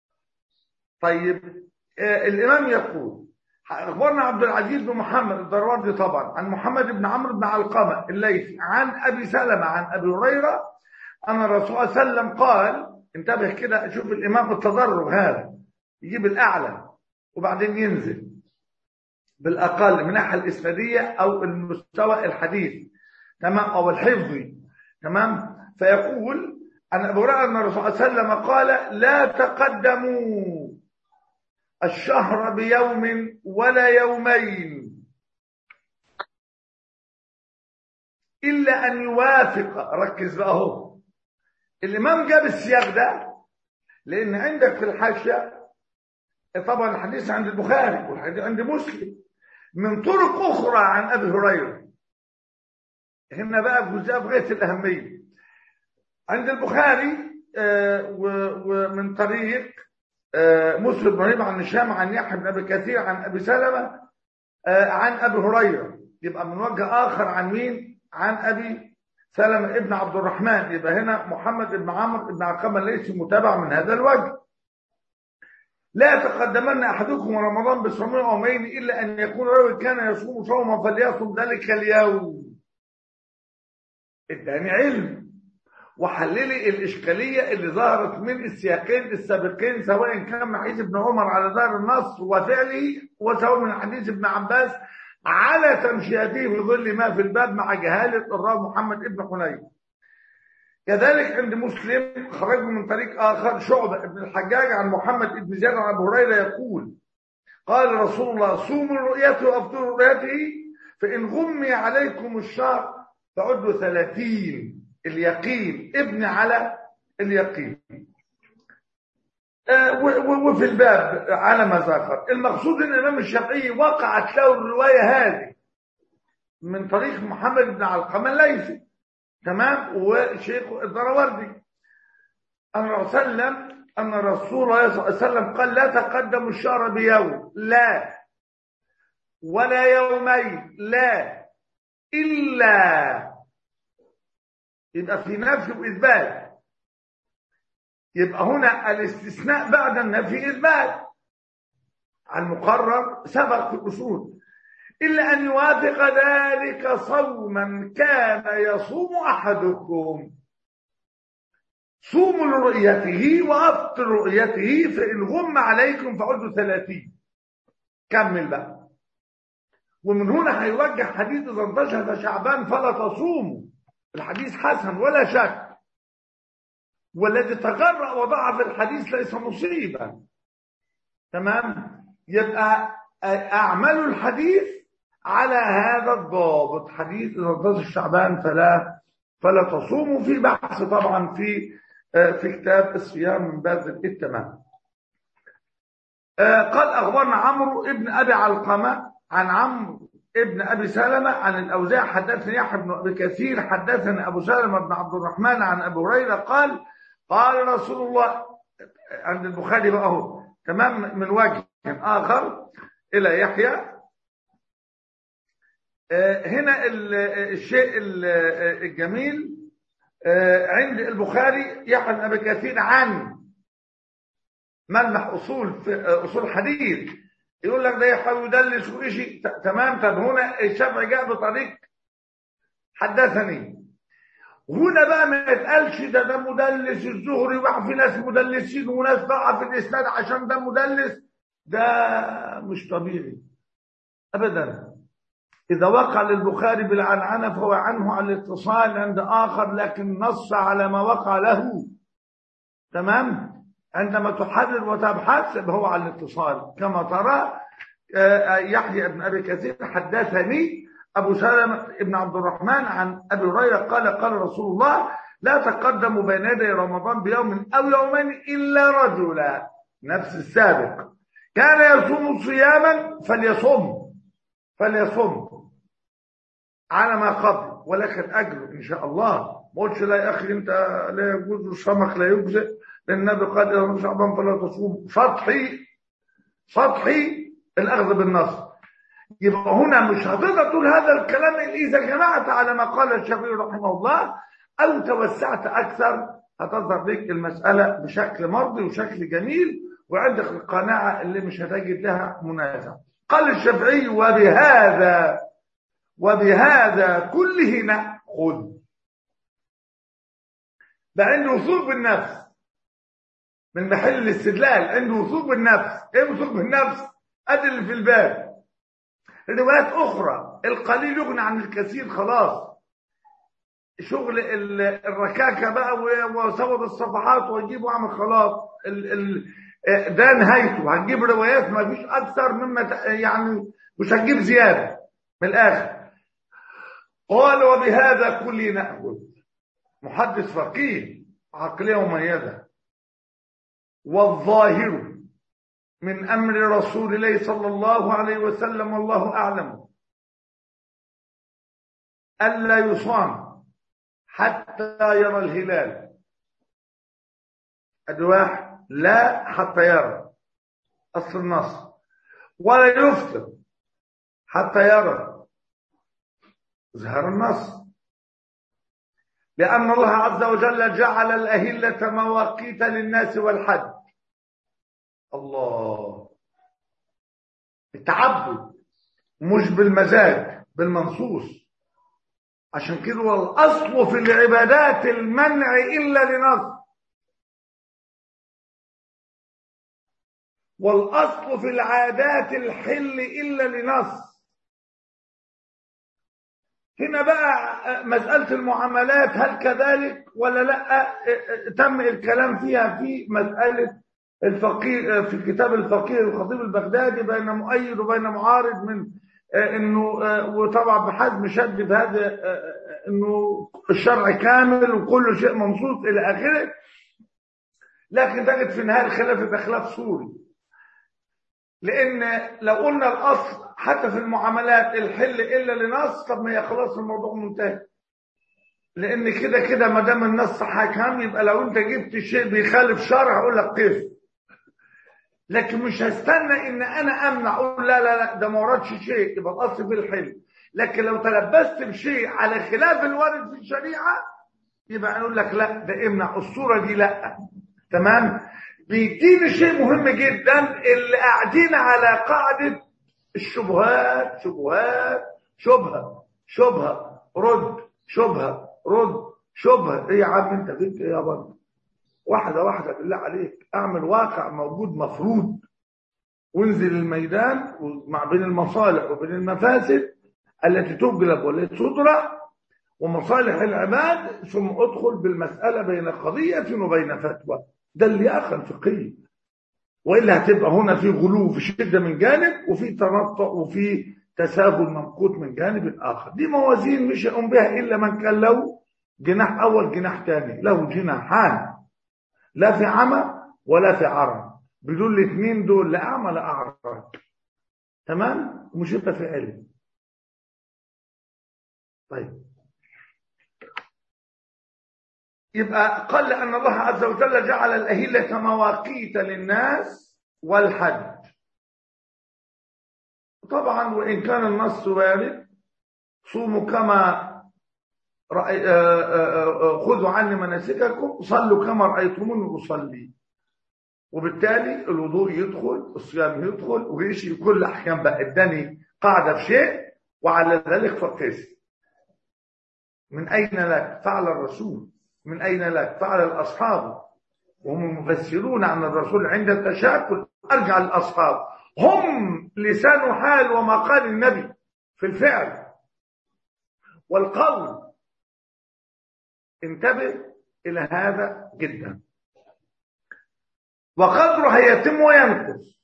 طيب آه الامام يقول اخبرنا عبد العزيز بن محمد الدروردي طبعا عن محمد بن عمرو بن علقمه الليثي عن ابي سلمه عن ابي هريره ان الرسول صلى الله عليه وسلم قال انتبه كده شوف الامام التدرج هذا يجيب الاعلى وبعدين ينزل بالاقل من الناحيه الاسناديه او المستوى الحديث تمام او الحفظي تمام فيقول ان ابو هريره ان الرسول صلى الله عليه وسلم قال لا تقدموا الشهر بيوم ولا يومين إلا أن يوافق ركز بقى اهو الإمام جاب السياق ده لأن عندك في الحاشية طبعا الحديث عند البخاري والحديث عند مسلم من طرق أخرى عن أبي هريرة هنا بقى جزئية بغاية الأهمية عند البخاري آه ومن طريق مسلم ابراهيم عن هشام عن يحيى بن ابي كثير عن ابي سلمه عن ابي هريره يبقى من وجه اخر عن مين؟ عن ابي سلمه ابن عبد الرحمن يبقى هنا محمد بن عمرو بن علقمه ليس متابع من هذا الوجه. لا يتقدمن احدكم رمضان بصوم يومين الا ان يكون رجل كان يصوم صوما فليصم ذلك اليوم. اداني علم وحللي الإشكالية اللي ظهرت من السياقين السابقين سواء كان من حديث ابن عمر على ظاهر النص وفعله وسواء من حديث ابن عباس على تمشيته في ظل ما في الباب مع جهالة الراوي محمد ابن حنين كذلك عند مسلم خرج من طريق آخر شعبة ابن الحجاج عن محمد ابن زياد عن أبو هريرة يقول قال رسول الله صوموا رؤيته وأفطروا رؤيته فإن غمي عليكم الشهر فعدوا ثلاثين اليقين ابن على اليقين آه وفي الباب على ما ذكر المقصود ان الامام الشافعي وقعت له الروايه هذه من طريق محمد بن علقمه الليثي تمام وشيخ الدروردي ان وسلم ان رسول الله صلى الله عليه وسلم قال لا تقدموا الشهر بيوم لا ولا يومين لا الا يبقى في نفي وإثبات يبقى هنا الاستثناء بعد النفي إثبات المقرر سبق في الأصول إلا أن يوافق ذلك صوما كان يصوم أحدكم صوموا لرؤيته وأفطر رؤيته فإن غم عليكم فعدوا ثلاثين كمل بقى ومن هنا هيوجه حديث إذا انتشر شعبان فلا تصوموا الحديث حسن ولا شك والذي تغرأ وضعف الحديث ليس مصيبا تمام يبقى أعمل الحديث على هذا الضابط حديث إذا انتصر الشعبان فلا فلا تصوموا في بحث طبعا في في كتاب الصيام من باب التمام قال أخبرنا عمرو ابن أبي علقمة عن عمرو ابن ابي سلمة عن الاوزاع حدثني يحيى بن ابي كثير حدثني ابو سلمة بن عبد الرحمن عن ابي هريره قال قال رسول الله عند البخاري بقى اهو تمام من وجه اخر الى يحيى هنا الشيء الجميل عند البخاري يحيى بن ابي كثير عن ملمح اصول في اصول حديث يقول لك ده يحاول يدلس وشيء تمام طب هنا الشافعي جاء بطريق حدثني هنا بقى ما يتقالش ده ده مدلس الزهري بقى في ناس مدلسين وناس بقى في الاسناد عشان ده مدلس ده مش طبيعي ابدا اذا وقع للبخاري بالعنعنه فهو عنه على الاتصال عند اخر لكن نص على ما وقع له تمام عندما تحرر وتبحث هو على الاتصال كما ترى يحيى بن ابي كثير حدثني ابو سلمة بن عبد الرحمن عن ابي هريره قال قال رسول الله لا تقدموا بين يدي رمضان بيوم او يومين الا رجلا نفس السابق كان يصوم صياما فليصم فليصم على ما قبل ولكن اجره ان شاء الله ما قلتش لا يا اخي انت لا يجوز السمك لا يجزئ للنبي قال اذا شعبان فلا تصوم سطحي سطحي الاخذ بالنص يبقى هنا مش هتقدر تقول هذا الكلام اذا جمعت على ما قال الشافعي رحمه الله او توسعت اكثر هتظهر لك المساله بشكل مرضي وشكل جميل وعندك القناعه اللي مش هتجد لها منازع قال الشافعي وبهذا وبهذا كله ناخذ بقى عنده وثوق بالنفس من محل الاستدلال عنده وثوق بالنفس ايه وثوق بالنفس ادي اللي في الباب روايات اخرى القليل يغني عن الكثير خلاص شغل الركاكه بقى وسبب الصفحات واجيب واعمل خلاص ال ال ده نهايته هتجيب روايات ما فيش اكثر مما يعني مش هتجيب زياده من الاخر قال وبهذا كل ناخذ محدث فقيه عقليه مميزه والظاهر من امر رسول الله صلى الله عليه وسلم والله اعلم الا يصام حتى يرى الهلال ادواح لا حتى يرى اصل النص ولا يفطر حتى يرى ظهر النص لأن الله عز وجل جعل الأهلة مواقيت للناس والحج الله التعبد مش بالمزاج بالمنصوص عشان كده والأصل في العبادات المنع إلا لنص والأصل في العادات الحل إلا لنص هنا بقى مسألة المعاملات هل كذلك ولا لا تم الكلام فيها في مسألة الفقيه في كتاب الفقيه الخطيب البغدادي بين مؤيد وبين معارض من انه وطبعا بحزم شد في هذا انه الشرع كامل وكل شيء منصوص الى اخره لكن تجد في النهايه الخلاف يبقى خلاف صوري لان لو قلنا الاصل حتى في المعاملات الحل الا لنص طب ما هي خلاص الموضوع منتهي لان كده كده ما دام النص حكم يبقى لو انت جبت شيء بيخالف شرع اقول لك كيف لكن مش هستنى ان انا امنع اقول لا لا لا ده ما وردش شيء يبقى الاصل في الحل لكن لو تلبست بشيء على خلاف الوارد في الشريعه يبقى نقول لك لا ده امنع الصوره دي لا تمام بيديني شيء مهم جدا اللي قاعدين على قاعده الشبهات شبهات شبهه شبهه رد شبهه رد شبهه ايه يا عم انت بنت ايه يا برضه واحده واحده بالله عليك اعمل واقع موجود مفروض وانزل الميدان مع بين المصالح وبين المفاسد التي تجلب والتي تدرع ومصالح العباد ثم ادخل بالمساله بين قضيه وبين فتوى ده اللياقه الفقهيه والا هتبقى هنا في غلو في شده من جانب وفي تنطع وفي تساهل ممقوت من جانب اخر دي موازين مش يقوم بها الا من كان له جناح اول جناح ثاني له جناحان لا في عمى ولا في عرى بدون الاثنين دول لا اعمى لا اعرج تمام ومش انت في علم طيب يبقى قال أن الله عز وجل جعل الأهلة مواقيت للناس والحج طبعا وإن كان النص وارد صوموا كما رأي خذوا عني مناسككم صلوا كما رأيتموني أصلي وبالتالي الوضوء يدخل الصيام يدخل ويشي كل أحكام بقى اداني قاعدة في شيء وعلى ذلك فقس من أين لك فعل الرسول من أين لك فعل الأصحاب وهم المفسرون عن الرسول عند التشاكل أرجع للأصحاب هم لسان حال وما قال النبي في الفعل والقول انتبه إلى هذا جدا وقدره يتم وينقص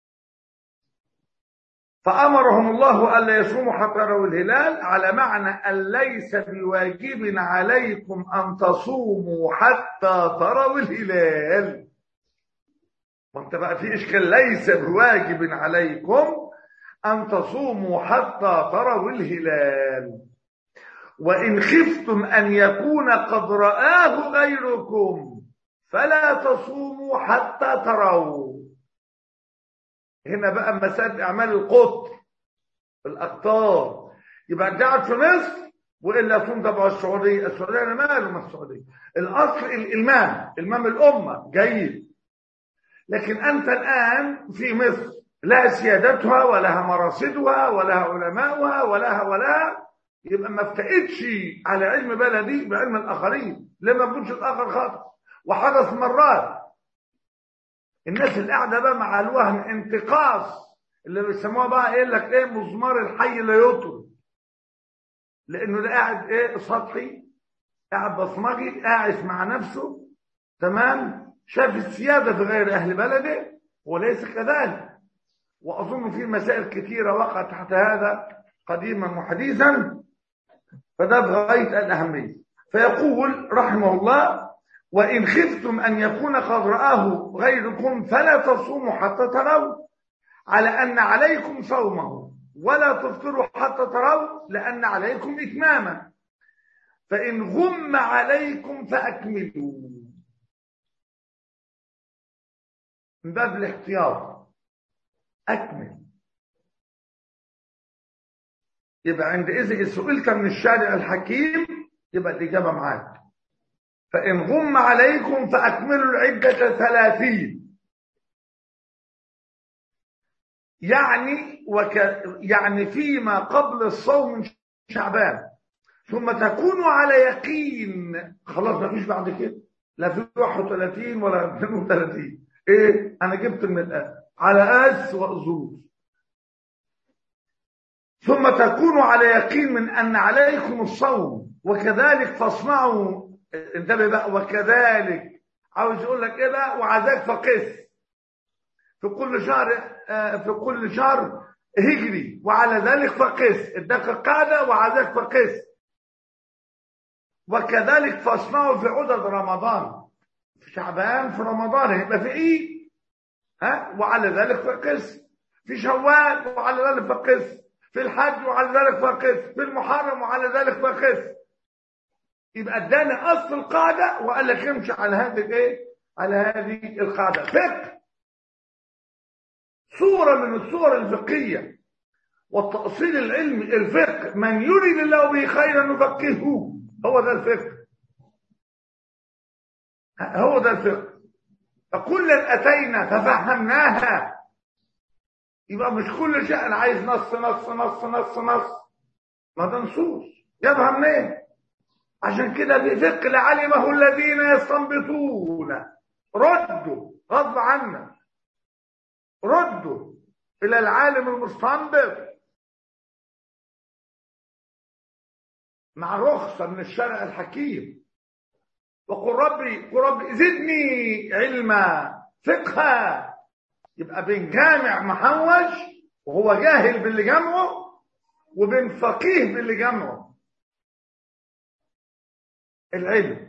فأمرهم الله ألا يصوموا حتى يروا الهلال على معنى أن ليس بواجب عليكم أن تصوموا حتى تروا الهلال وانت بقى في إشكال ليس بواجب عليكم أن تصوموا حتى تروا الهلال وإن خفتم أن يكون قد رآه غيركم فلا تصوموا حتى تروا هنا بقى مسألة أعمال القطر الأقطار يبقى أنت قاعد في مصر وإلا صوم تبع السعودية السعودية أنا ماله من السعودية الأصل الإمام إمام الأمة جيد لكن أنت الآن في مصر لها سيادتها ولها مراصدها ولها علماؤها ولها ولها يبقى ما افتقدش على علم بلدي بعلم الآخرين لما يكونش الآخر خاطئ وحدث مرات الناس اللي قاعده بقى مع الوهم انتقاص اللي بيسموها بقى ايه لك ايه مزمار الحي لا يطرد لانه ده قاعد ايه سطحي قاعد بصمجي قاعد مع نفسه تمام شاف السياده في غير اهل بلده وليس كذلك واظن في مسائل كثيره وقعت تحت هذا قديما وحديثا فده بغايه الاهميه فيقول رحمه الله وإن خفتم أن يكون قد رآه غيركم فلا تصوموا حتى تروا على أن عليكم صومه ولا تفطروا حتى تروا لأن عليكم إتماما فإن غم عليكم فأكملوا من باب الاحتياط أكمل يبقى عندئذ إذا سئلت من الشارع الحكيم يبقى الإجابة معاك فإن غم عليكم فأكملوا العدة ثلاثين يعني وك يعني فيما قبل الصوم من شعبان ثم تكونوا على يقين خلاص ما فيش بعد كده لا في 31 ولا 32 ايه انا جبت من الان على اس وازور ثم تكونوا على يقين من ان عليكم الصوم وكذلك فاصنعوا انتبه بقى وكذلك عاوز يقول لك ايه بقى وعذاك فقس في كل شهر في كل شهر هجري وعلى ذلك فقس اداك القاعده وعذاك فقس وكذلك فاصنعوا في عدد رمضان في شعبان في رمضان يبقى في عيد ها وعلى ذلك فقس في شوال وعلى ذلك فقس في الحج وعلى ذلك فقس في المحرم وعلى ذلك فقس يبقى اداني اصل القاعده وقال لك امشي على هذه الايه على هذه القاعده فقه صوره من الصور الفقهيه والتاصيل العلمي الفقه من يريد الله به خيرا يفقهه هو ده الفقه هو ده الفقه فكلا اتينا ففهمناها يبقى مش كل شيء انا عايز نص نص نص نص نص ما ده نصوص يفهم منين عشان كده بفقه لعلمه الذين يستنبطون ردوا غضب عنا ردوا الى العالم المستنبط مع رخصه من الشرع الحكيم وقل ربي قل ربي زدني علما فقها يبقى بين جامع محوج وهو جاهل باللي جمعه وبين فقيه باللي جمعه العلم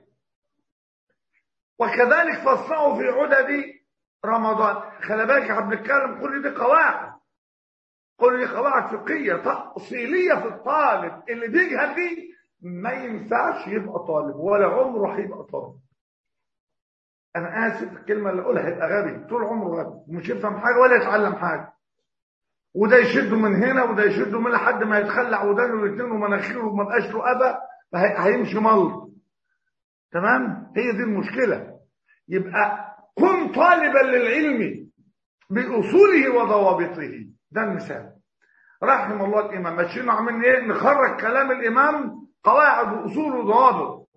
وكذلك فصلوا في عدد رمضان خلي بالك احنا بنتكلم كل دي قواعد كل دي قواعد فقهيه تاصيليه في الطالب اللي بيجهل دي ما ينفعش يبقى طالب ولا عمره هيبقى طالب انا اسف الكلمه اللي اقولها هيبقى غبي طول عمره غبي ومش يفهم حاجه ولا يتعلم حاجه وده يشده من هنا وده يشده من لحد ما يتخلع ودانه الاثنين ومناخيره وما بقاش له ابى هيمشي ملط تمام هي دي المشكله يبقى كن طالبا للعلم باصوله وضوابطه ده المثال رحم الله الامام ماشيين عاملين ايه نخرج كلام الامام قواعد واصول وضوابط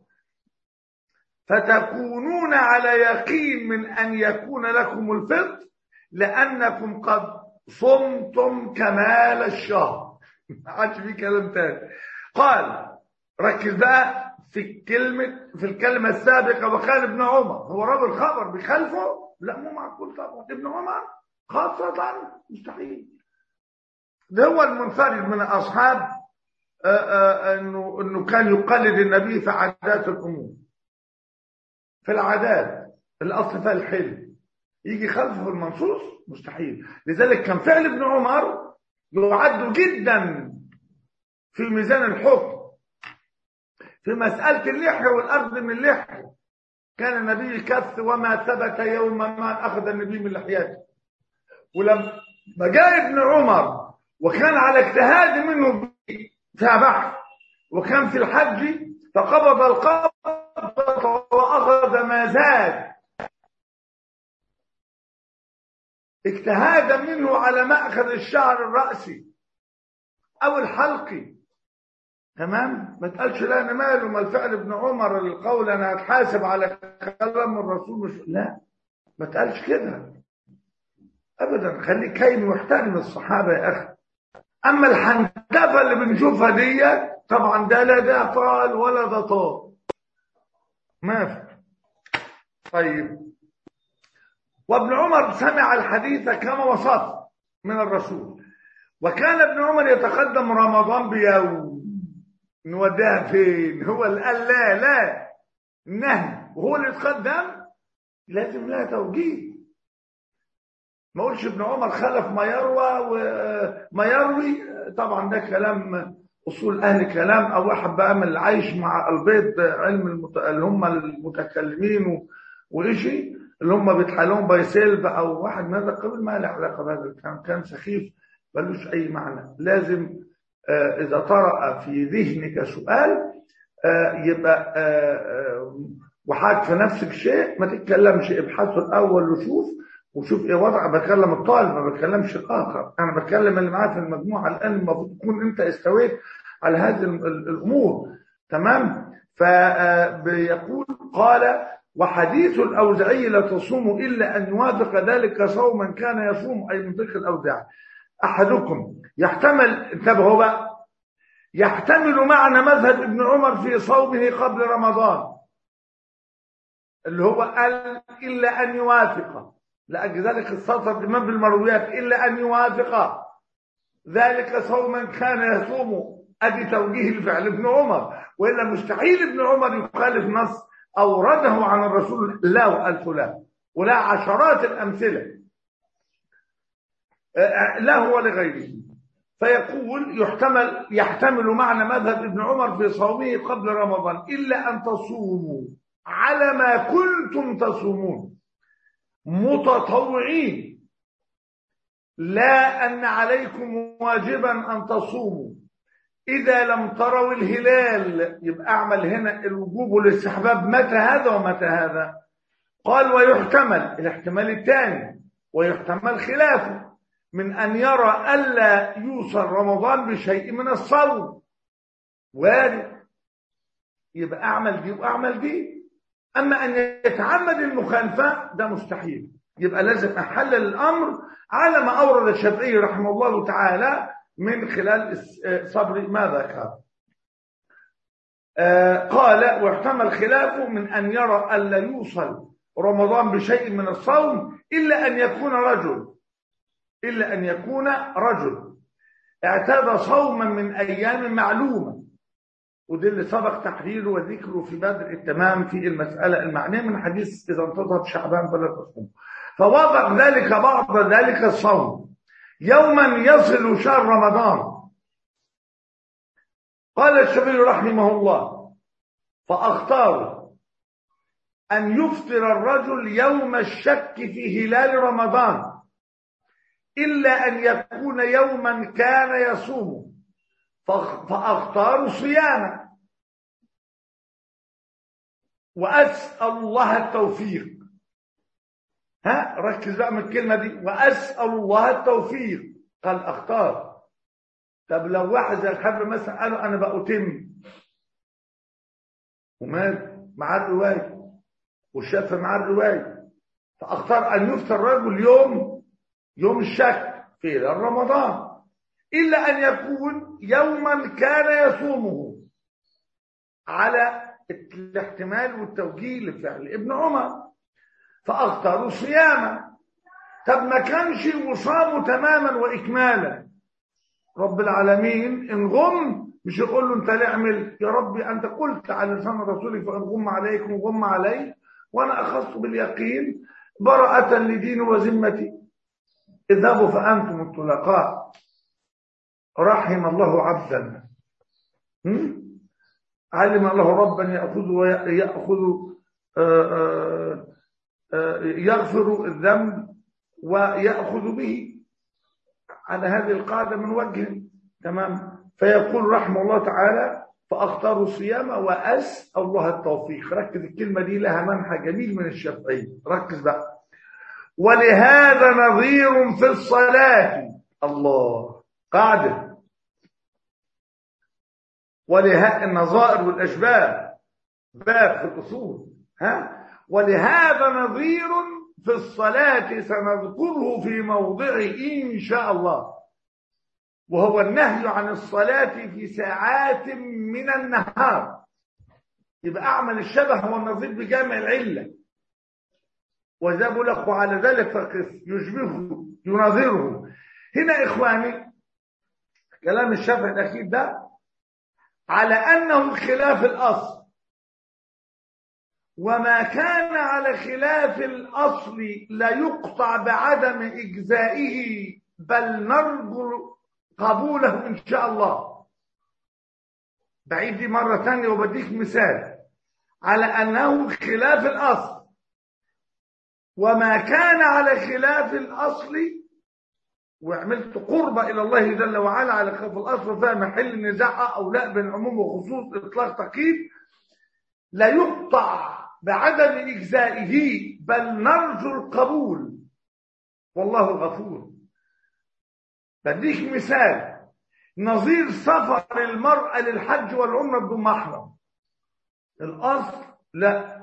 فتكونون على يقين من ان يكون لكم الفطر لانكم قد صمتم كمال الشهر ما عادش في كلام تاني قال ركز بقى في الكلمة في الكلمة السابقة وكان ابن عمر هو راجل خبر بخلفه لا مو معقول طبعا ابن عمر خاصة مستحيل ده هو المنفرد من أصحاب آآ آآ انه انه كان يقلد النبي في عادات الامور في العادات الاصل فيها الحلم يجي خلفه في المنصوص مستحيل لذلك كان فعل ابن عمر يعد جدا في ميزان الحكم في مسألة اللحية والأخذ من اللحية كان النبي يكف وما ثبت يوما ما أخذ النبي من لحيته ولما جاء ابن عمر وكان على اجتهاد منه تابعه وكان في الحج فقبض القبضة وأخذ ما زاد اجتهادا منه على مأخذ الشعر الرأسي أو الحلقي تمام ما تقالش لا انا ماله ما الفعل ابن عمر القول انا هتحاسب على كلام الرسول مش لا ما تقالش كده ابدا خليك كاين واحترم الصحابه يا اخي اما الحنكفه اللي بنشوفها دي طبعا ده لا ده طال ولا ده طال ما في طيب وابن عمر سمع الحديث كما وصف من الرسول وكان ابن عمر يتقدم رمضان بيوم نوديها فين هو اللي قال لا لا النهي وهو اللي يتقدم لازم لها توجيه ما اقولش ابن عمر خلف ما يروى وما يروي طبعا ده كلام اصول اهل كلام او واحد بقى من العيش مع البيض علم المت... اللي هم المتكلمين و... وإشي اللي هم بيتحلون بايسيلف او واحد من هذا القبيل ما له علاقه بهذا الكلام كان سخيف ملوش اي معنى لازم آه اذا طرأ في ذهنك سؤال آه يبقى آه وحاك في نفسك شيء ما تتكلمش ابحثه الاول وشوف وشوف ايه وضع بكلم الطالب ما بكلمش الاخر انا بكلم اللي معاه في المجموعه الان المفروض تكون انت استويت على هذه الامور تمام فبيقول قال وحديث الاوزعي لا تصوم الا ان يوافق ذلك صوما كان يصوم اي من تلك الاوزاع احدكم يحتمل انتبهوا بقى يحتمل معنى مذهب ابن عمر في صومه قبل رمضان اللي هو قال الا ان يوافق لأجل ذلك السطر الإمام بالمرويات إلا أن يوافق ذلك صوما كان يصوم أدي توجيه لفعل ابن عمر وإلا مستحيل ابن عمر يخالف نص أورده عن الرسول لا وألف لا ولا عشرات الأمثلة له ولغيره فيقول يحتمل يحتمل معنى مذهب ابن عمر في صومه قبل رمضان إلا أن تصوموا على ما كنتم تصومون متطوعين لا أن عليكم واجبا أن تصوموا إذا لم تروا الهلال يبقى أعمل هنا الوجوب والاستحباب متى هذا ومتى هذا قال ويحتمل الاحتمال الثاني ويحتمل خلافه من أن يرى ألا يوصل رمضان بشيء من الصوم وارد يبقى أعمل دي وأعمل دي أما أن يتعمد المخالفة ده مستحيل يبقى لازم أحلل الأمر على ما أورد الشافعي رحمه الله تعالى من خلال صبر ما ذكر آه قال واحتمل خلافه من أن يرى ألا يوصل رمضان بشيء من الصوم إلا أن يكون رجل إلا أن يكون رجل اعتاد صوما من أيام معلومة وده اللي سبق تحريره وذكره في بدر التمام في المسألة المعنية من حديث إذا انتظر شعبان فلا تصوم فوضع ذلك بعض ذلك الصوم يوما يصل شهر رمضان قال الشافعي رحمه الله فأختار أن يفطر الرجل يوم الشك في هلال رمضان إلا أن يكون يوما كان يصوم فأختار صياما وأسأل الله التوفيق ها ركز بقى من الكلمة دي وأسأل الله التوفيق قال أختار طب لو واحد زي الحبر مثلا قالوا أنا بأتم ومال مع الرواية والشاف مع الرواية فأختار أن يفطر الرجل يوم يوم الشك في رمضان إلا أن يكون يوما كان يصومه على الاحتمال والتوجيه لفعل ابن عمر فأختاروا صياما طب ما كانش وصاموا تماما وإكمالا رب العالمين إن غم مش يقول له أنت لا اعمل يا ربي أنت قلت على لسان رسولك فإن غم عليكم غم علي وأنا أخص باليقين براءة لدين وذمتي اذهبوا فأنتم الطلقاء رحم الله عبدا علم له ربا يأخذ ويأخذ آآ آآ يغفر الذنب ويأخذ به على هذه القاعدة من وجه تمام فيقول رحمه الله تعالى فأختار الصيام وأسأل الله التوفيق ركز الكلمة دي لها منحى جميل من الشافعية ركز بقى ولهذا نظير في الصلاة الله قاعدة ولها النظائر والأشباه باب في الأصول ها ولهذا نظير في الصلاة سنذكره في موضعه إن شاء الله وهو النهي عن الصلاة في ساعات من النهار يبقى أعمل الشبه والنظير بجامع العلة وذاب لك على ذلك فقس يشبهه يناظره هنا إخواني كلام الشافعي الأخير ده على أنه خلاف الأصل وما كان على خلاف الأصل لا يقطع بعدم إجزائه بل نرجو قبوله إن شاء الله بعيد دي مرة ثانية وبديك مثال على أنه خلاف الأصل وما كان على خلاف الأصل وعملت قربة إلى الله جل وعلا على خلاف الأصل فيها محل نزاع أو لا بين عموم وخصوص إطلاق تقييد لا يقطع بعدم إجزائه بل نرجو القبول والله غفور بديك مثال نظير سفر المرأة للحج والعمرة بدون محرم الأصل لا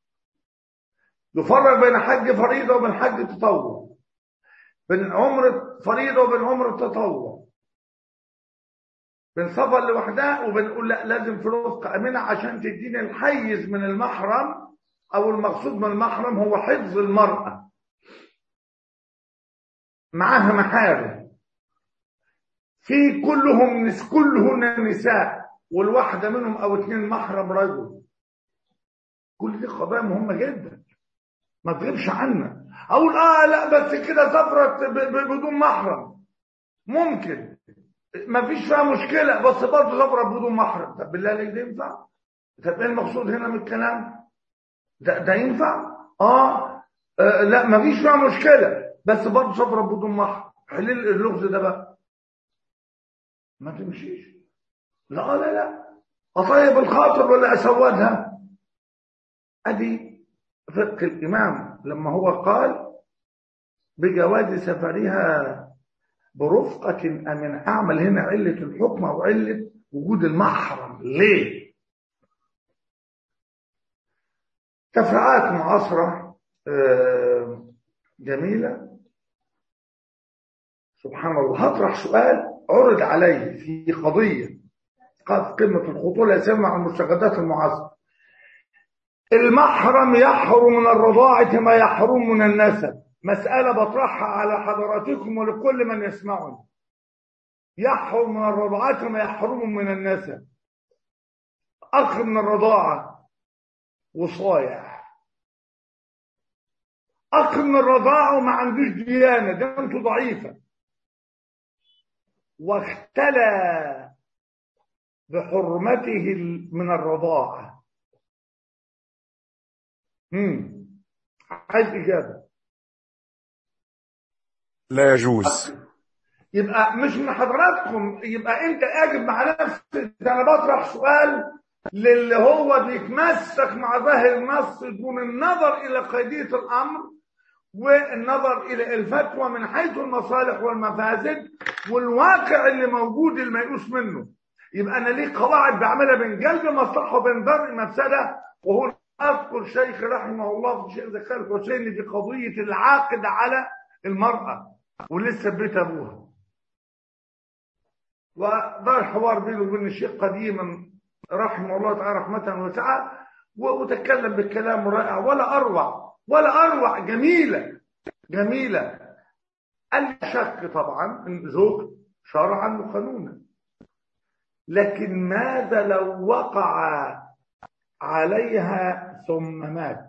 يفرق بين حج فريضة وبين حج تطوع بين عمرة فريضة وبين عمرة تطوع بين سفر لوحدها وبنقول لا لازم في رفقة أمينة عشان تديني الحيز من المحرم أو المقصود من المحرم هو حفظ المرأة معاها محارم في كلهم نس كلهن نساء والواحدة منهم أو اتنين محرم رجل كل دي قضايا مهمة جدا ما تغيبش عنا أقول آه لا بس كده سفرت بدون محرم ممكن ما فيش فيها مشكلة بس برضه سفرت بدون محرم طب بالله عليك ده ينفع؟ طب ايه المقصود هنا من الكلام؟ ده ده ينفع؟ آه, آه لا ما فيش فيها مشكلة بس برضه سفرت بدون محرم حل اللغز ده بقى ما تمشيش لا لا لا أطيب الخاطر ولا أسودها أدي فقه الإمام لما هو قال بجواز سفرها برفقة أمن أعمل هنا علة الحكم أو علة وجود المحرم ليه تفرعات معاصرة جميلة سبحان الله هطرح سؤال عرض علي في قضية قد قمة الخطولة يسمى المستجدات المعاصرة المحرم يحرم من الرضاعة ما يحرم من النسب مسألة بطرحها على حضراتكم ولكل من يسمعني يحرم من الرضاعة ما يحرم من النسب أخ من الرضاعة وصايع أخ من الرضاعة وما عندوش ديانة ديانته ضعيفة واختلى بحرمته من الرضاعة امم عايز إجابة لا يجوز يبقى مش من حضراتكم يبقى انت اجب مع نفسك انا بطرح سؤال للي هو بيتمسك مع ظاهر النص دون النظر الى قيديه الامر والنظر الى الفتوى من حيث المصالح والمفاسد والواقع اللي موجود الميؤوس منه يبقى انا ليه قواعد بعملها بين جلب مصلحه وبين درء مفسده وهو اذكر شيخ رحمه الله الشيخ زكريا الحسيني في قضيه العاقد على المراه ولسه في بيت ابوها ودار حوار بينه وبين الشيخ قديما رحمه الله تعالى رحمة واسعة وتكلم بالكلام رائع ولا أروع ولا أروع جميلة جميلة قال شك طبعا ان زوج شرعا وقانونا لكن ماذا لو وقع عليها ثم مات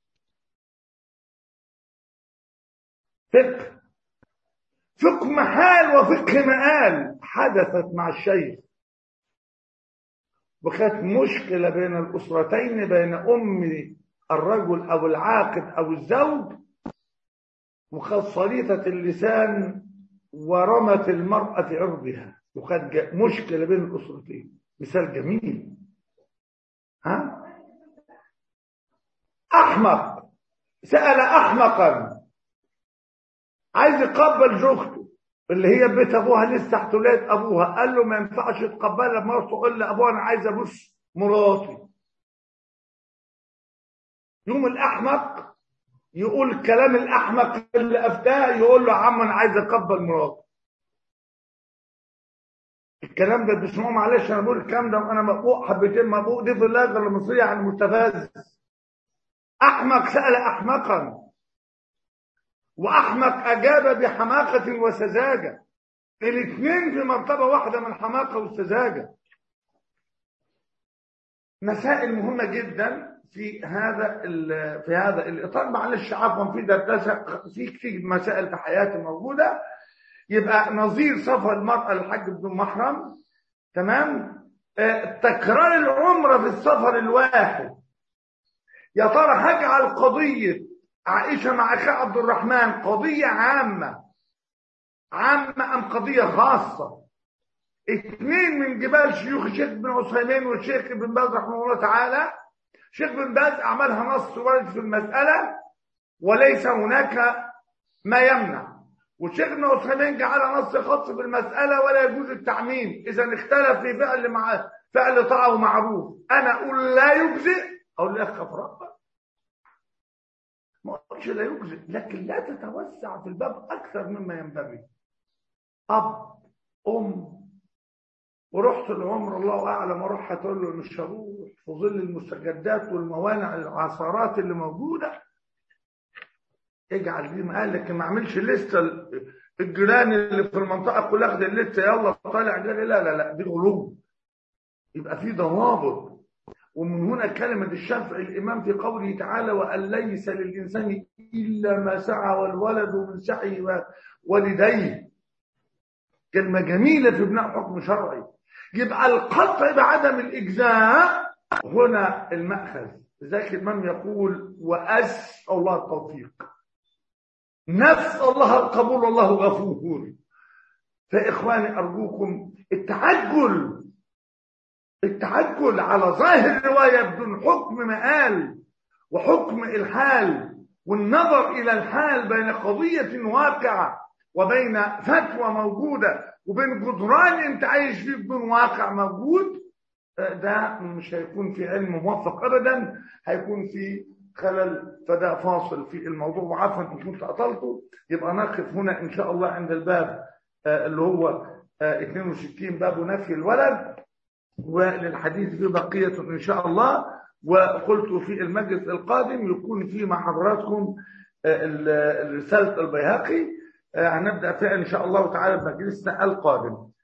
فقه فقه محال وفقه مآل حدثت مع الشيخ وكانت مشكلة بين الأسرتين بين أم الرجل أو العاقد أو الزوج وكانت صليطة اللسان ورمت المرأة في عرضها وكانت جا- مشكلة بين الأسرتين مثال جميل ها أحمق سأل أحمقا عايز يقبل زوجته اللي هي بيت ابوها لسه تحت ولاد ابوها قال له ما ينفعش تقبلها مرته قول لابوها انا عايز ابص مراتي يوم الاحمق يقول الكلام الاحمق اللي افتاه يقول له يا عم انا عايز اقبل مراتي الكلام ده بتسمعوه معلش انا بقول الكلام ده وانا مقبوق حبتين مقبوق دي في اللهجه المصريه عن مستفز احمق سال احمقا واحمق اجاب بحماقه وسذاجه الاثنين في مرتبه واحده من حماقه والسذاجه مسائل مهمه جدا في هذا ال- في هذا الاطار معلش عفوا في دراسه في كتير مسائل في حياتي موجوده يبقى نظير سفر المراه للحج بدون محرم تمام آه، تكرار العمره في السفر الواحد يا ترى هجعل قضيه عائشه مع اخي عبد الرحمن قضيه عامه عامه ام قضيه خاصه اثنين من جبال شيوخ الشيخ بن عثيمين والشيخ ابن باز رحمه الله تعالى شيخ بن باز عملها نص ورد في المسألة وليس هناك ما يمنع والشيخ ابن عثيمين جعلها نص خاص في المسألة ولا يجوز التعميم إذا اختلف في فعل مع فعل طاعة ومعروف أنا أقول لا يجزئ أقول لا أخف ربك ما أقولش لا يجزئ لكن لا تتوسع في الباب أكثر مما ينبغي أب أم ورحت العمر الله اعلم اروح هتقول له مش هروح في ظل المستجدات والموانع العثرات اللي موجوده اجعل دي مقال لكن ما اعملش لسه الجيران اللي في المنطقه كلها اخد اللسه يلا طالع جري لا لا لا دي غلو يبقى في ضوابط ومن هنا كلمة الشافعي الإمام في قوله تعالى وأن ليس للإنسان إلا ما سعى والولد من سعي والديه كلمة جميلة في بناء حكم شرعي يبقى القطع بعدم الإجزاء هنا المأخذ ذاك الإمام يقول وأسأل الله التوفيق نسأل الله القبول والله غفور فإخواني أرجوكم التعجل التعجل على ظاهر الرواية بدون حكم مآل وحكم الحال والنظر إلى الحال بين قضية واقعة وبين فتوى موجودة وبين جدران انت عايش فيه بدون واقع موجود ده مش هيكون في علم موفق ابدا هيكون في خلل فده فاصل في الموضوع وعفوا ان كنت اطلته يبقى نقف هنا ان شاء الله عند الباب اللي هو 62 باب نفي الولد وللحديث فيه بقية ان شاء الله وقلت في المجلس القادم يكون في مع حضراتكم رسالة البيهقي هنبدأ فيها إن شاء الله تعالى بمجلسنا القادم